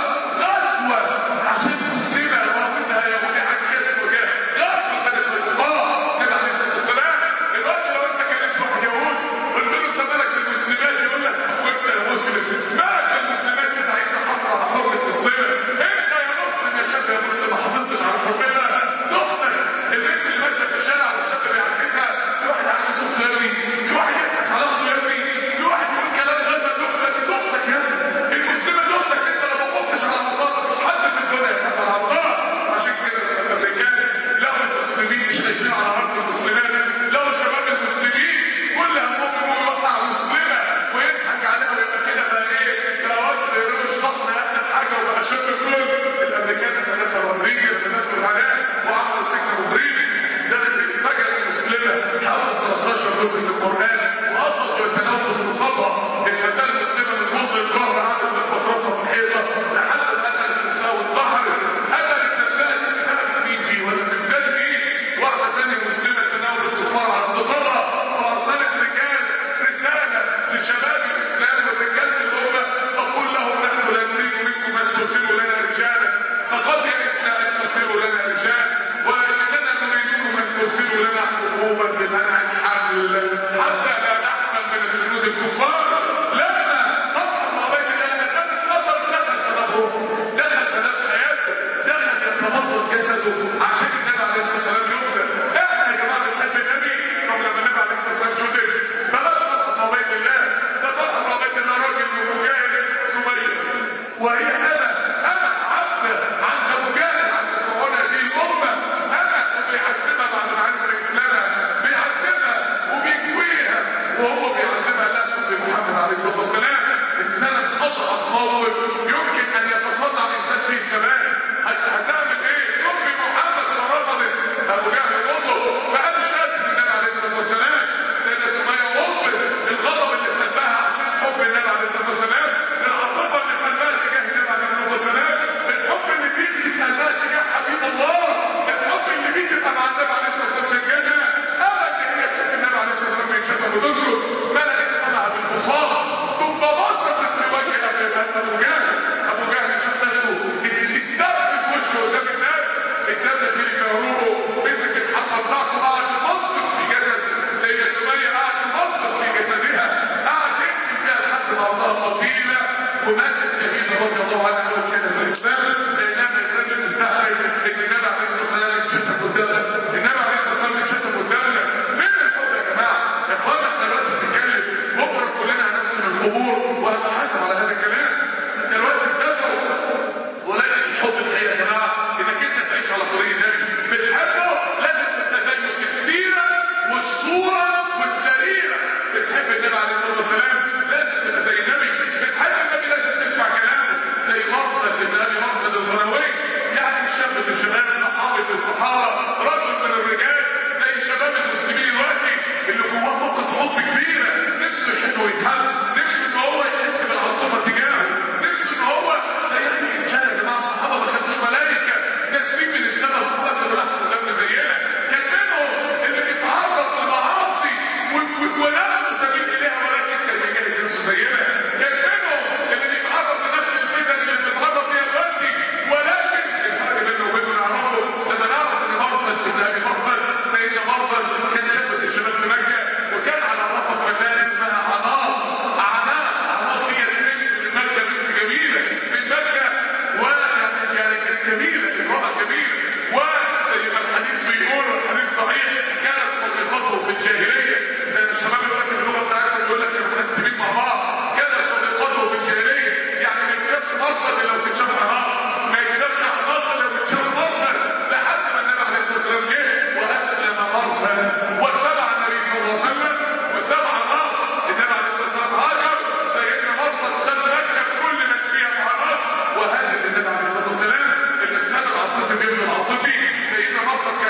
غزوه عشان مسلمه راودها يهودي عن كشف وجهها غزوه كانت في الله النبي عليه الصلاه والسلام دلوقتي لو انت كلمت واحد يهودي قلت له انت مالك بالمسلمات يقول لك وانت يا مسلم مالك بالمسلمات انت عايز تحافظ على حرمه مسلمه انت يا مسلم يا شاب يا مسلم ما حافظتش على حرمتها اختك البنت اللي ماشيه في الشارع والشاب بيعكسها في واحد عايز اخته يا ابني في واحد يضحك على اخته يا ابني في واحد يقول كلام غزل دخلك دختك يا ابني المسلمه دختك انت لو ما بصتش على عضلاتك مش حد في الدنيا يحب على عضلات عشان كده الامريكان لقوا المسلمين مش خايفين على ارض المسلمات لقوا شباب المسلمين كل همهم انه يوقع مسلمه ويضحك عليها ويبقى كده بقى ايه بقى واد روش ضخم اجمد حاجه وبقى شاب الكل الامريكان تدخلوا امريكا تدخلوا العراق وعملوا سجن مغربي دخل فجأة المسلمة حفظ 13 جزء في القرآن وأصدقوا يتناولوا في الصبر الفتاة المسلمة من كتر القهر قعدت تخبط راسها في الحيطة لحد ما قتلت نفسها وانتحرت قتلت نفسها دي كانت مين دي ولا تمثال دي واحدة تانية مسلمة تناولت تفار على انتصارها فأرسلت رجال رسالة لشباب الإسلام والرجال الأمة تقول لهم نحن لا نريد منكم أن ترسلوا لنا رجالا فقد يئسنا أن ترسلوا لنا رجال ولكننا نريدكم أن ترسلوا لنا حكومة بمنع الحمل حتى لا نحمل من الجنود الكفار لما قطع ما بين لنا كان الخطر دخل تدبره دخل تدبر حياته دخل يتمضض جسده عشان النبي عليه الصلاة والسلام يبدأ احنا يا جماعة بنحب النبي طب لما النبي عليه الصلاة والسلام شدد بلاش قطع ما بين الله ده قطع ما بين الله راجل ومجاهد سمية وهي انا انا عبد عند مجاهد عند فرعون هذه الامه انا وبيحسبها بعد ما عرف اسلامها بيحسبها وبيكويها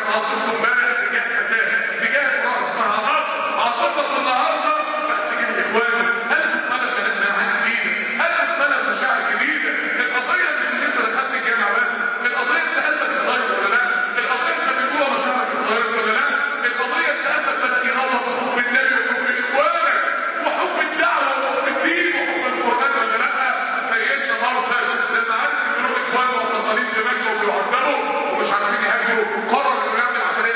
عاطفه امبارح تجاه فتاه تجاه امراه اسمها عاطفه عاطفه النهارده بقت تجاه اخوانه هل تتملى بنات جديده هل تتملى بمشاعر جديده القضيه مش ان انت دخلت الجامعه بس القضيه انت قلبك اتغير ولا لا القضيه انت من جوه مشاعرك اتغيرت ولا لا القضيه انت قلبك بدا ينور بحب النبي وحب اخوانك وحب الدعوه وحب الدين وحب القران ولا لا سيدنا مرثد لما عرف ان له اخوان معتقلين في مكه وبيعذبوا ومش عارفين يهاجروا قرر انه يعمل عمليه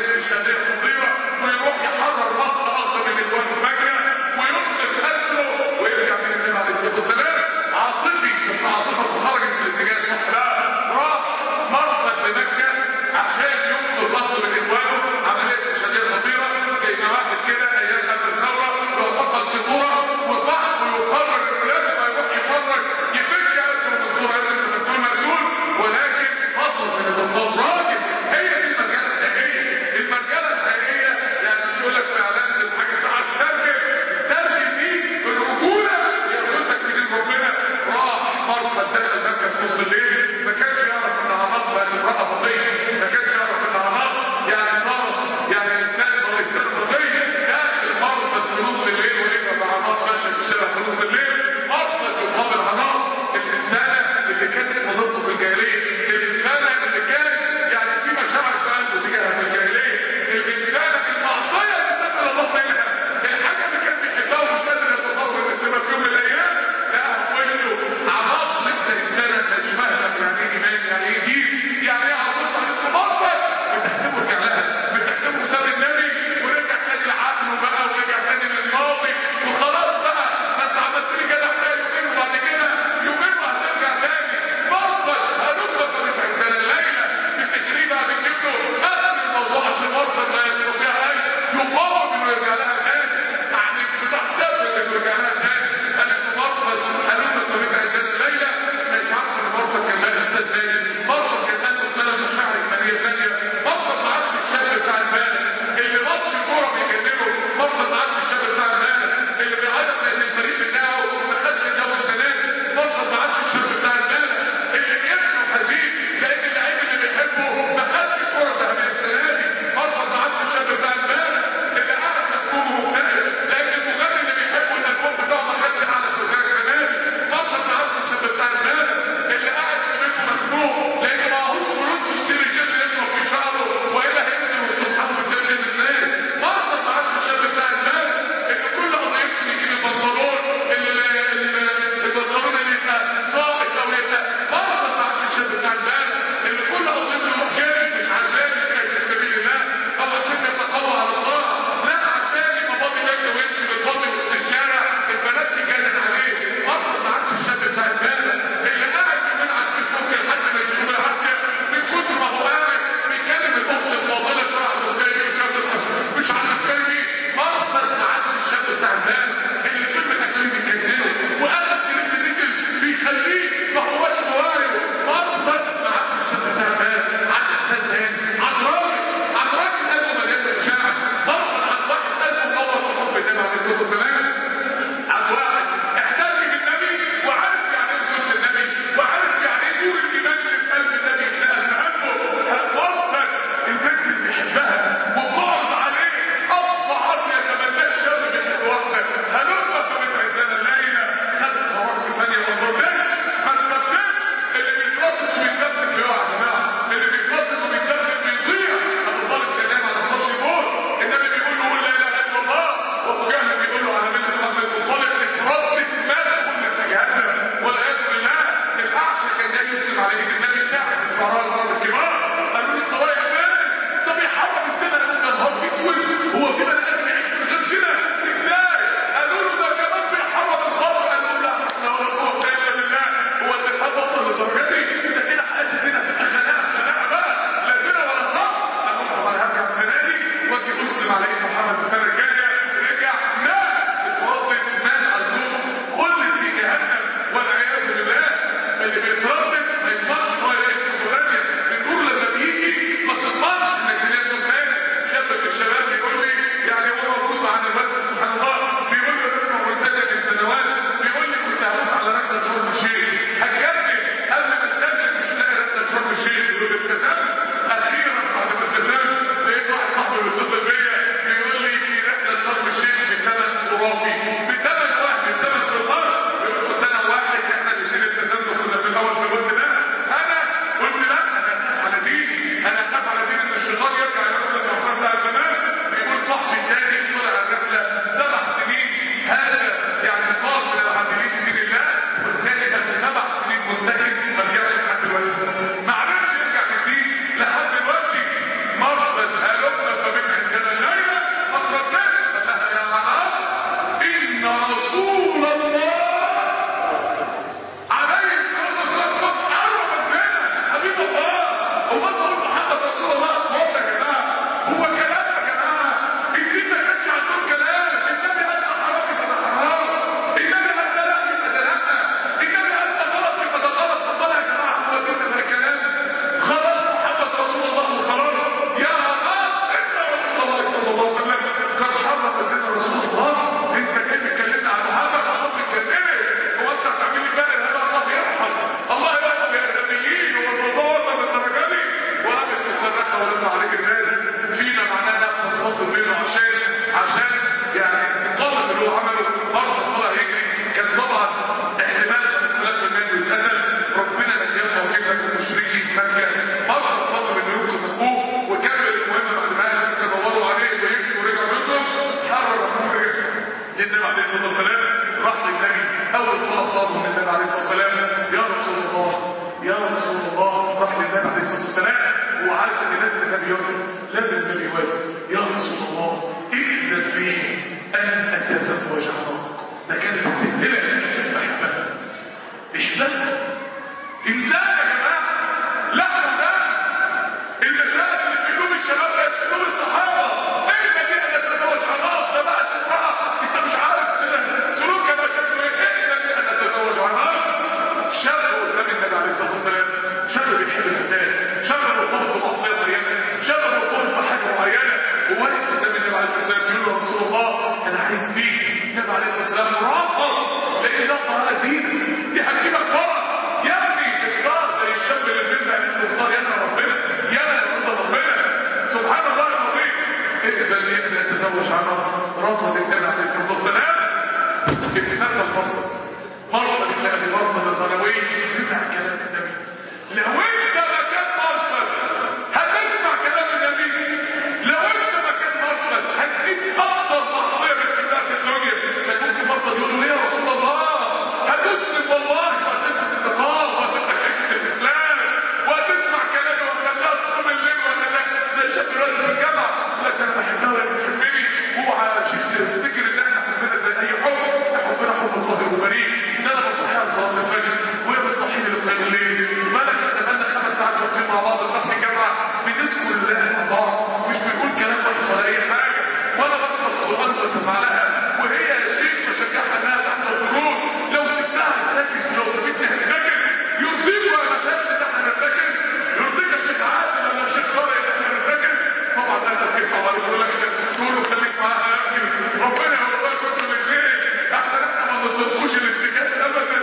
النبي يوافق لازم النبي يوافق يا رسول الله اذن لي ان اتزوج عراق ده كان بتقتلك بحبها بيحبها انسان يا جماعه لحظه ده المشاهد اللي في قلوب الشباب ده في قلوب الصحابه ايه الذي ان تتزوج عراق ده بقت امراه انت مش عارف سلوك انا شكله ايه ايه الذي ان تتزوج عراق شاب قدام النبي عليه الصلاه والسلام شاب بيحب الفتاه شاب مرتبط بمعصيه معينه شاب مرتبط بحاجه معينه وواقف قدام النبي عليه الصلاه والسلام يقول له رسول الله انا عايز دي النبي عليه الصلاه والسلام رافض لان ده طريقه دين دي هتجيبك ورا يا ابني اختار زي الشاب اللي بيرجع يقول له اختار يا ربنا يا رضا ربنا سبحان الله العظيم اقبل لي ان اتزوج عنها رفض النبي عليه الصلاه والسلام ابتدى المرصد مرصد ابن ابي مرصد الغنوي سمع كلام النبي لو انت مكان مرصد هتسمع كلام النبي لو انت مكان مرصد هتسيب اكتر معصيه بتحبها في الدنيا كان ممكن مرصد يقول له يا رسول الله هتسلم والله وهتلبس النقاب وهتبقى شيخة الاسلام وهتسمع كلامي وهخليها تصوم الليل وهخليها زي الشاب دلوقتي في الجامعه يقول لك انا بحبها وهي بتحبني اوعى يا شيخ تفتكر ان احنا حبنا زي اي حب حبنا حب طاهر وبريء ان انا بصحيها لصلاه الفجر وهي بتصحيني لقيام الليل بالك احنا بقالنا خمس ساعات واقفين مع بعض صح في الجامعه بنذكر الله مع بعض مش بنقول كلام وحش ولا اي حاجه وانا بحفظ قران بسمع لها وهي يا شيخ بشجعها انها تحضر دروس لو سبتها هتنكس ولو سبتني هتنكس يرضيك يا مشايخ ان احنا نتنكس يرضيك يا شيخ عادل ولا يا شيخ طارق ان احنا نتنكس طبعا لا تنكس على يقول لك تقول له خليك معاها يا ابني ربنا يرضاك انتوا الاثنين احسن احنا ما نطلقوش الانتكاس ابدا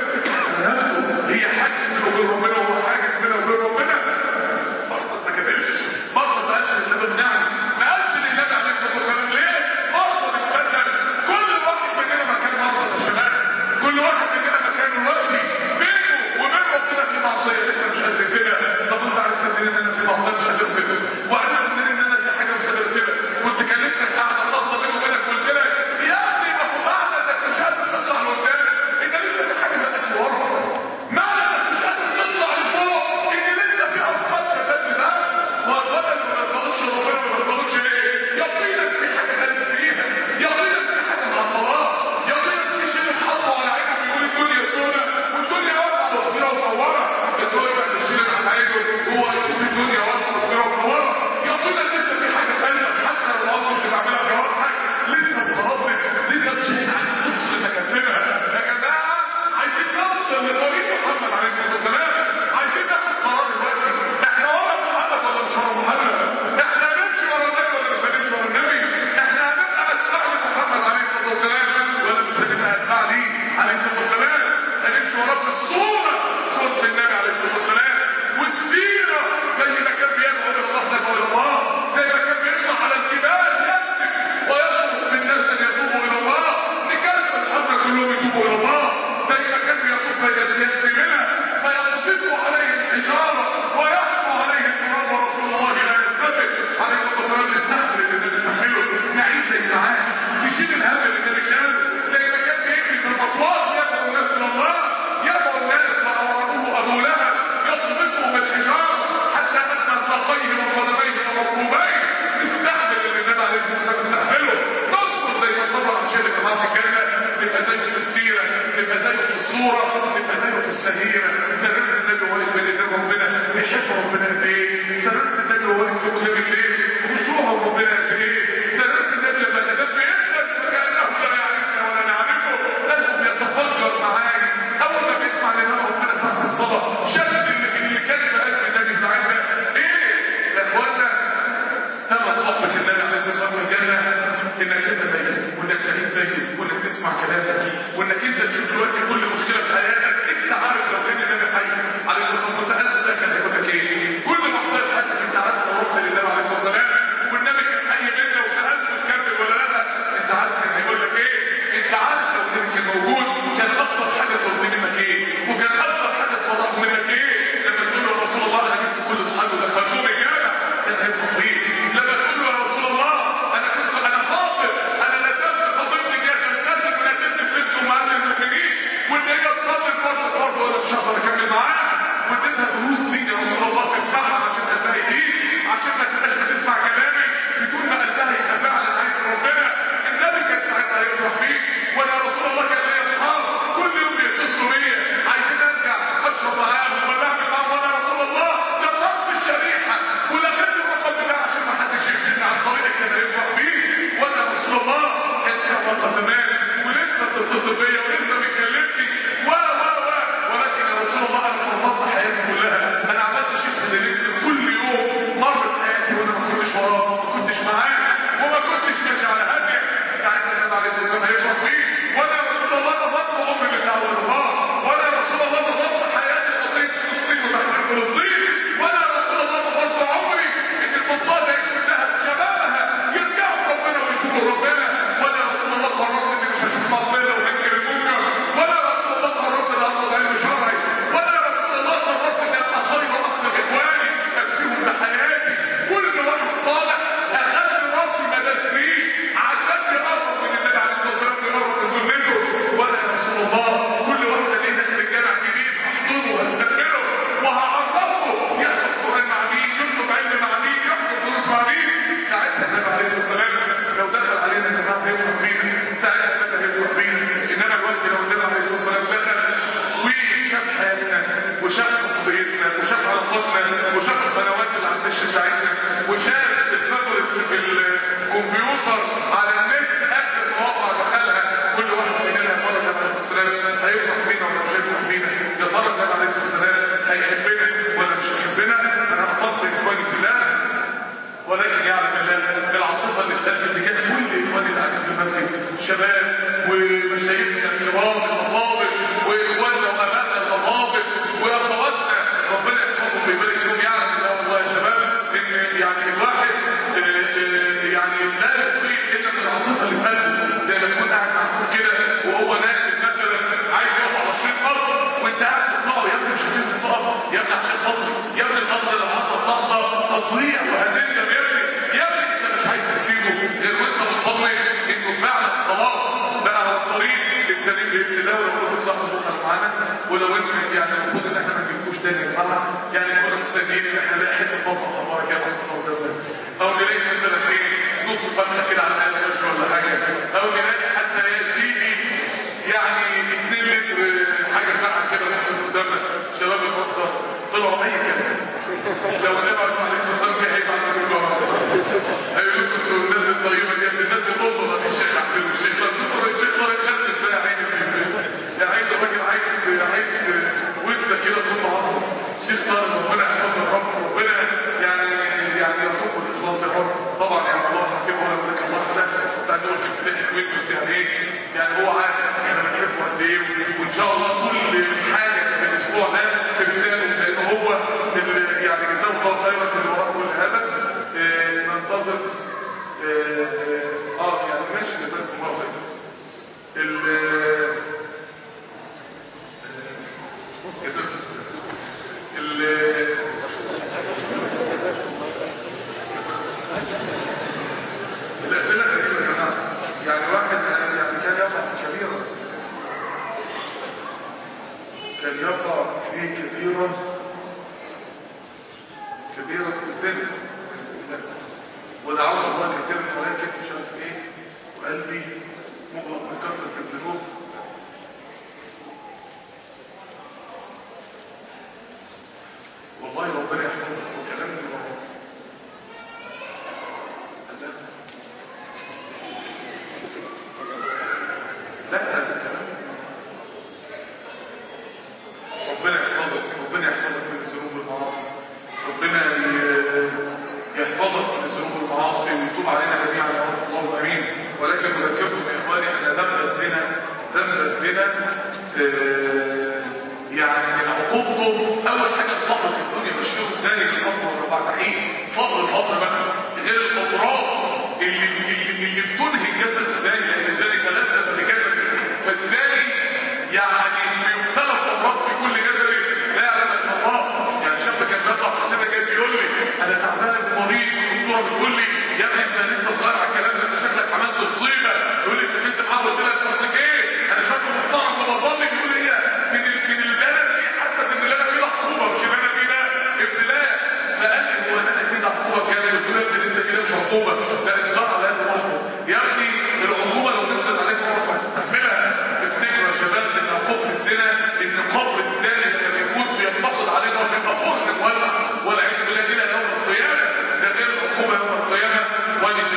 نفسه هي حاجز بينه وبين ربنا وهو حاجز بينه وبين ربنا مرصد ما كذبش مرصد ما قالش للنبي نعم ما قالش للنبي عليه الصلاه والسلام ليه مرصد اتبدل كل واحد مننا مكان مرصد يا شباب كل واحد مننا مكان ربي بينه وبين ربنا في معصيه لسه مش قادر يسيبها طب انت عرفت منين ان انا في معصيه مش قادر اسيبها وعرفت منين ان انا في حاجه مش قادر اسيبها كنت كلمتك قاعده خاصه بيني وبينك قلت لك يا ابني ما هو معنى انك مش قادر تطلع لقدام ان لسه في حاجه زادت لورا معنى انك مش قادر تطلع لفوق ان لسه في افكار شتات ده والله اللي ما يطلقش ربنا ما يطلقش ايه يقينك في حاجه دارس فيها يقينك في حاجه معطلاه يقينك في شيء حاطه على عينه بيقول الدنيا سودة والدنيا واسعه وكبيره ومنوره يتفرج بعد الشيء على عينه هو يشوف الدنيا واسعه وكبيره ومنوره يقينك لسه في حاجه ثانيه حتى لو الامر اللي بعملها جوارحك لسه متردد لسه مش عايز تبص انك هتسيبها يا جماعه عايزين نوصل لطريق محمد عليه الصلاه والسلام عايزين ناخد قرار دلوقتي احنا ورا محمد ولا مش ورا محمد احنا هنمشي ورا النبي ولا مش هنمشي ورا النبي احنا هنبقى اتباع لمحمد عليه الصلاه والسلام ولا مش هنبقى اتباع ليه عليه الصلاه والسلام هنمشي وراه في الصوره صوره النبي عليه الصلاه والسلام والسيره زي ما كان بيدعو الى الله ندعو الى الله زي ما كان بيطلع على الجبال يكتب ويصرخ في الناس ان يتوبوا الى الله نكلم اصحابنا كلهم يتوبوا الى الله زي ما كان بيطوف بين الزيت في منى فينطفوا عليه الحجاره ويحكم عليه التراب ورسول الله لا يلتفت عليه الصلاه والسلام نستحمل اللي النبي استحمله نعيش زي معاه نشيل الهم اللي النبي شاله زي ما كان بيجري في المصوات يدعو الناس الى الله يدعو الناس وأمره ابو لهب يطبقه بالحجاره حتى اتى ساقيه وقدميه ومركوبيه نستحمل اللي النبي عليه الصلاه والسلام استحمله نصبر زي ما صبر عشان نبقى معاه في الجنه نبقى زيه في السيره نبقى زيه في الصوره نبقى زيه في السهيره سررت النبي وهو واقف بين ايدين ربنا بيحب ربنا قد ايه سررت النبي وهو واقف في قيام الليل خشوع ربنا قد ايه سررت النبي لما الادب بيسال فكانه لا يعرفنا ولا نعرفه قلبه بيتفجر معاني اول ما بيسمع لنا ربنا تحت الصلاه شاف اللي اللي كان في قلب النبي ساعتها ايه يا اخوانا ثمن صحبة النبي عليه الصلاة والسلام في الجنة انك تبقى زيه وانك تعيش زيه وانك تسمع كلامه وانك انت تشوف دلوقتي كل مشكلة في حياتك انت عارف لو كان النبي حي عليه الصلاة والسلام سألت ده كان هيقول لك ايه كل معصية في حياتك انت عارف لو رحت للنبي عليه الصلاة والسلام والنبي كان حي منك وسألته تكمل ولا لا انت عارف كان هيقول لك ايه انت عارف لو النبي كان موجود كان اكتر حاجة ترضي منك ايه وكان اكتر حاجة تفرح منك ايه لما تقول له يا رسول الله انا جبت كل اصحابي ودخلتهم الجامع كان هيفرح بيه لما تقول له يا رسول الله انا كنت انا خاطر انا لزمت خطيبتي كده تنتسب ونزلت في بنت امهات المؤمنين وان هي الملائكه هيفرح بيه وانا يا رسول الله كان في علاقه زمان ولسه بتتصل بيا ولسه بيكلمني و و و ولكن يا رسول الله انا فرطت حياتي كلها انا عملت شيء خلالتني كل يوم مرت حياتي وانا ما كنتش وراه ما كنتش معاه وما كنتش ماشي على هديه ساعتها النبي عليه الصلاه والسلام هيفرح بيه وانا يا رسول الله نظرت عمري بتاع النهار وانا يا رسول الله نظرت حياتي قضيه فلسطين وتحرير فلسطين وانا يا رسول الله نظرت عمري ان المنطقه دي كلها شبابها يرجعوا ربنا ويتوبوا ربنا وانا يا رسول الله قررت اني مش هشوف معصيه وانكر المنكر وانا يا رسول الله قررت ان اطلب علم شرعي وانا يا رسول الله قررت ان ابقى خير واكثر اخواني اكفيهم بحياتي كل واحد صالح اخذت راسي مدى سنين عشان يقرب من النبي عليه الصلاه والسلام يقرب من سنته وانا يا رسول الله كل واحد ليه داخل الجامع جديد احضره واستقبله وهعرفه يحفظ قران مع مين يطلب علم مع مين يحفظ دروس مع مين ساعتها النبي عليه الصلاه والسلام لو دخل علينا يا جماعه هيفرح بينا ساعتها النبي هيفرح بينا انما الوقت لو النبي عليه الصلاه والسلام دخل وشاف حياتنا وشاف صحبيتنا وشاف علاقاتنا وشاف القنوات اللي على الدش بتاعتنا وشاف الفيفوريت في الكمبيوتر على النت اخر مواقع دخلها كل واحد مننا يا ترى النبي عليه الصلاه والسلام هيفرح بينا ولا مش هيفرح بينا يا ترى النبي عليه الصلاه والسلام هيحبنا ولا مش هيحبنا انا اخطأت اخواني في الله ولكن يعلم الله العاطفه اللي في قلبي اللي كانت كل اخواني اللي قاعدين في المسجد شباب ومشايخنا الكرام الافاضل واخواننا وابائنا الافاضل واخواتنا ربنا يحفظهم ويبارك فيهم يعلم الله والله يا شباب ان يعني الواحد آه، آه، يعني لا يطيق الا من العاطفه اللي في قلبه زي ما يكون قاعد مع اخوه كده وهو نازل مثلا عايز يقف على شريط قطر وانت قاعد تطلعه يا ابني مش هتنزل تقف يا ابني عشان خاطري يا ابني القطر لو حصل لحظه تضيع وهتندم يا ابني يا ابني انت مش عايز تسيبه غير وانت مطمن انه فعلا خلاص بقى على الطريق السليم باذن الله ولو كنت طلعت بكره معانا ولو انت يعني المفروض ان احنا ما نجيبكوش تاني يا جماعه يعني كنا مستنيين ان احنا نلاقي حته بطه حمراء كده محطوطه قدامنا او نلاقي مثلا ايه نص فرخه كده على الاقل فرش ولا حاجه او نلاقي حتى يا سيدي يعني 2 لتر حاجه ساقعه كده محطوطه قدامنا شباب المنصر طلعوا اي كلام لو النبي عليه الصلاه والسلام كان هيزعل منكم هيقول لكم انتوا الناس الطيبه دي الناس البصره دي الشيخ عبد الشيخ طارق الشيخ طارق خد ازاي يا عيني يا عيني الراجل عايز عايز وسه كده طول عمره الشيخ طارق ربنا يحفظه يا رب ربنا يعني يعني يرزقه الاخلاص يا رب طبعا يعني الله حسيبه ولا ذاك الله ده كنت عايز اقول كلمتين حلوين بس يعني ايه يعني هو عارف احنا بنحبه قد ايه وان شاء الله كل حاجه في الاسبوع ده في لسانه لان هو اللي يعني جزاه الله خيرا اللي وراه كل هذا آه، ننتظر اه آه، يعني ماشي جزاكم الله خير ال- آه، جزاكم ال- الأسئلة غريبة يا جماعة يعني واحد يعني كان يقع في كبيرة كان يقع فيه كثيرا كبيرة الزنا ودعوت الله كثيرا ولكن مش عارف ايه وقلبي مغلق من كثرة الذنوب والله ربنا يحفظك وكلام من الله لا لا ده كلام ربنا يحفظك ربنا يحفظك من الذنوب والمعاصي ربنا ي- يحفظك من الذنوب والمعاصي ويتوب علينا جميعا يا رب اللهم امين ولكن اذكركم يا اخواني ان ذنب الزنا ذنب الزنا آه، يعني من عقوبته اول حاجه الفقر في الدنيا مش يوم ثاني بالفقر ولا بعد حين فقر الفقر بقى غير الامراض اللي اللي, اللي بتنهي الجسد الثاني لان ذلك لذة لجسد فالثاني يعني بيبتلى امراض في كل جسدي لا يعلم الا الله يعني شاب كان بيطلع في السنه جاي بيقول لي انا تعبان مريض والدكتوره بتقول لي يا ابني انت لسه صغير على الكلام ده انت شكلك عملت مصيبه يقول لي سكنت معاه قلت لك قصدك ايه انا شكله محترم وبصلي بيقول لي هي من ال- من البلد دي حتى ان اللي انا فيه ده عقوبه مش اللي انا فيه ده ابتلاء فقال لي هو انا فيه ده عقوبه كامل قلت له يا ابني اللي انت فيه ده مش عقوبه ده انذار على قد روحه يا ابني العقوبه لو نزلت عليك عمرك ما هتستحملها افتكروا يا شباب ان عقوبه الزنا ان قبر الزاني لما بيموت بينتقد عليه نار بيبقى فرن مولع والعياذ بالله الى يوم القيامه ده غير العقوبه يوم القيامه ولله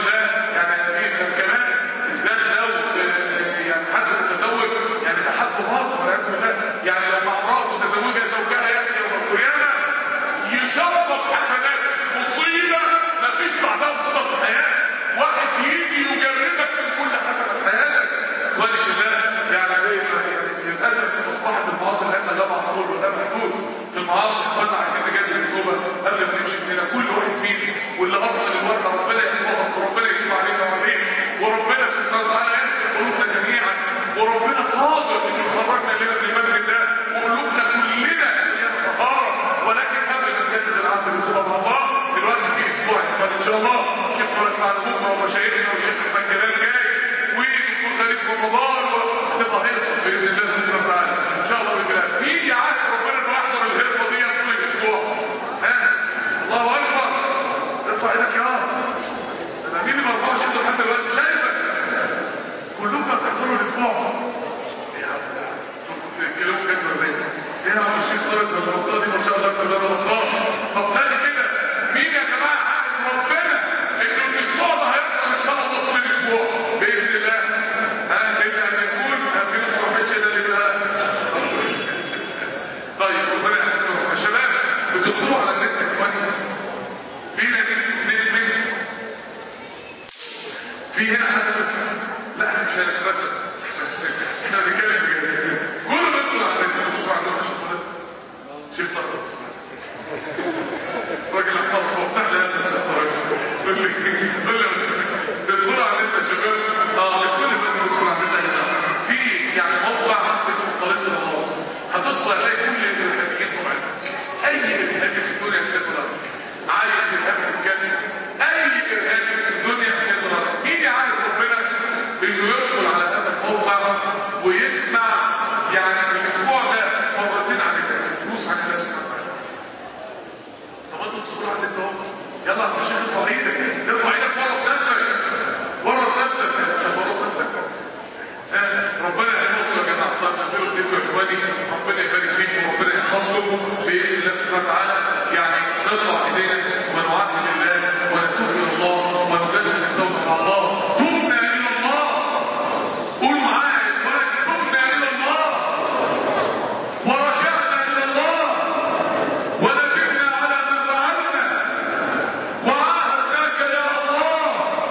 لسه ده معقول وده محدود في المعاصي اخوانا عايزين نجدد التوبه قبل ما نمشي فينا كل واحد فينا واللي ابصر الورقه ربنا يحفظك وربنا يتوب علينا وعليك وربنا سبحانه وتعالى يغفر قلوبنا جميعا وربنا قادر انه يخرجنا لنا من المسجد ده وقلوبنا كلنا هي طهاره ولكن قبل ما نجدد العهد بالتوبه مع بعض دلوقتي في اسبوع يا ان شاء الله شيخ ولد سعد بكره ومشايخنا والشيخ احمد جلال جاي ويكون خارج رمضان وتبقى هيصه باذن الله سبحانه وتعالى ان شاء الله باذن الله مين يعرف ربنا انه يحضر الهيصه دي طول الاسبوع ها الله اكبر ارفع ايدك يا رب ده مين اللي ما رفعش ايده لحد دلوقتي شايفك كلكم هتحضروا الاسبوع يا عم بتتكلموا جد ولا ايه؟ ايه يا عم الشيخ طارق ده الرمضان دي ما شاء الله كلها رمضان طب تاني كده مين يا جماعه عارف ربنا انه الاسبوع ده هيحصل ان شاء الله طول الاسبوع باذن الله ها الا ان يكون في ناس ما عملتش ده اللي بقى طيب ربنا يحفظكم يا شباب بتدخلوا على النت يا اخواني فينا نت نت نت في هنا حد لا احنا مش هنتبسم احنا بنتكلم بجد كله بيدخل على النت بتدخلوا على النت شوف ده شيخ طارق راجل احمر هو بتاع لي هذا الشيخ طارق قول لي قول لي تدخلوا على النت يا شباب اه الكل بس يدخل على النت يا جماعه في يعني موقع اسمه طريق النهار هتدخل هتلاقي كل الارهابيين طبعا اي ارهابي في الدنيا في الارض عايز ارهابي بجد اي ارهابي في الدنيا في الارض مين يعرف ربنا انه يدخل على هذا الموقع ويسمع يعني في الاسبوع ده مرتين عن الدروس عن الله سبحانه وتعالى طب انتوا تدخلوا على النت اهو يلا يا شيخ ارفع ايدك ارفع ايدك ورا بنفسك ورا بنفسك ورا بنفسك ربنا يحفظكم يا جماعه الله يغفر لكم يا اخواني ربنا يبارك فيكم وربنا يحفظكم باذن الله سبحانه وتعالى يعني نرفع ايدينا ونعاهد الله ونتوب الى الله ونجدد التوبه مع الله تبنا الى الله قول معايا يا اخواني تبنا الى الله ورجعنا الى الله وندمنا على ما فعلنا وعاهدناك يا الله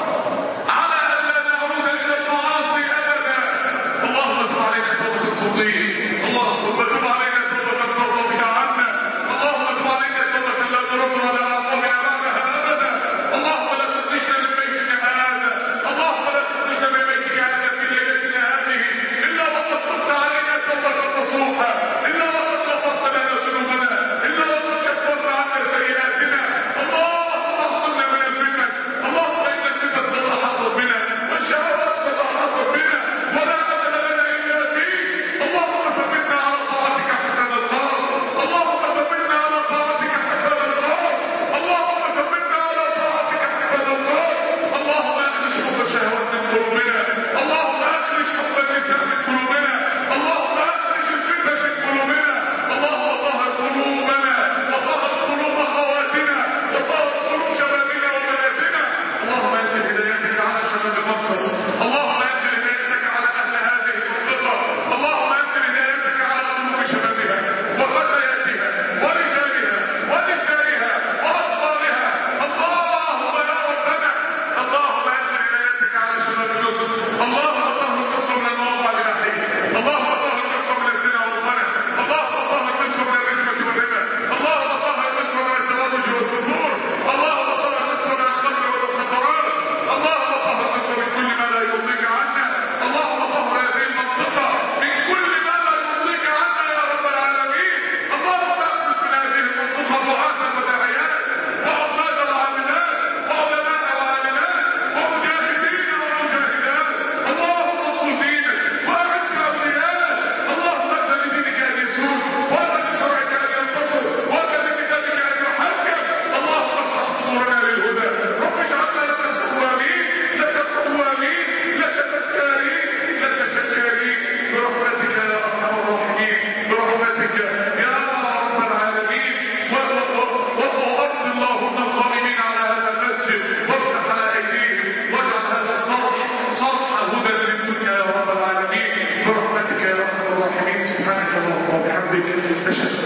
على ان لا نعود الى المعاصي ابدا اللهم تب علينا توبه ترضيه اللهم تب علينا توبه ترضى بها عنا اللهم تب علينا توبه لا ترد ولا عقابنا بعدها ابدا اللهم لا تخرجنا من بيتك هذا اللهم لا تخرجنا من بيتك هذا في ليلتنا هذه الا وقد تبت علينا توبه نصوحه الا وقد غفرت لنا ذنوبنا الا وقد كفرت عنا سيئاتنا اللهم اعصمنا من الفتن اللهم ان الفتن تتحقق بنا والشهوات تتحقق بنا ولا امل لنا الا فيك اللهم ثبتنا على طاعتك حتى نلقاك اللهم ثبتنا على طاعتك حتى نلقاك اللهم ثبتنا على طاعتك حتى نلقاك اللهم اخرج حب الشهوات من قلوبنا اللهم اخرج حب النساء من قلوبنا اللهم اخرج الفتن من قلوبنا اللهم طهر قلوبنا وطهر قلوب اخواتنا وطهر قلوب شبابنا وبناتنا اللهم انزل هدايتك على شباب مصر اللهم انزل هدايتك على اهل هذه المنطقه اللهم انزل هدايتك على قلوب شبابها وفتياتها ورجالها ونسائها واطفالها اللهم يا ربنا اللهم انزل هدايتك على شباب مصر اللهم طهر مصر من المواقع الاباحيه اللهم طهر مصر من الزنا والغنى اللهم طهر مصر من الرشوه والربا اللهم طهر مصر من التبرج والسفور اللهم طهر مصر من الخمر والمخدرات اللهم طهر مصر من كل ما لا يرضيك عنا اللهم طهر هذه المنطقه من كل ما لا يرضيك عنا يا رب العالمين اللهم اخرج من هذه المنطقه دعاة وداعيات وعباد وعاملات وعلماء وعاملات ومجاهدين ومجاهدات اللهم انصر دينك واعز اولياءك اللهم اذن لدينك ان يسود واذن لشرعك ان ينتصر واذن لكتابك ان يحكم اللهم اشرح صدورنا للهدى رب اجعلنا لك صوامين لك قوامين لك ذكارين لك شكارين برحمتك يا ارحم الراحمين برحمتك يا رب العالمين وارض اللهم الظالمين على هذا المسجد وافتح على ايديهم واجعل هذا الصرح صرح هدى للدنيا يا رب العالمين برحمتك يا ارحم الراحمين سبحانك اللهم وبحمدك اشهد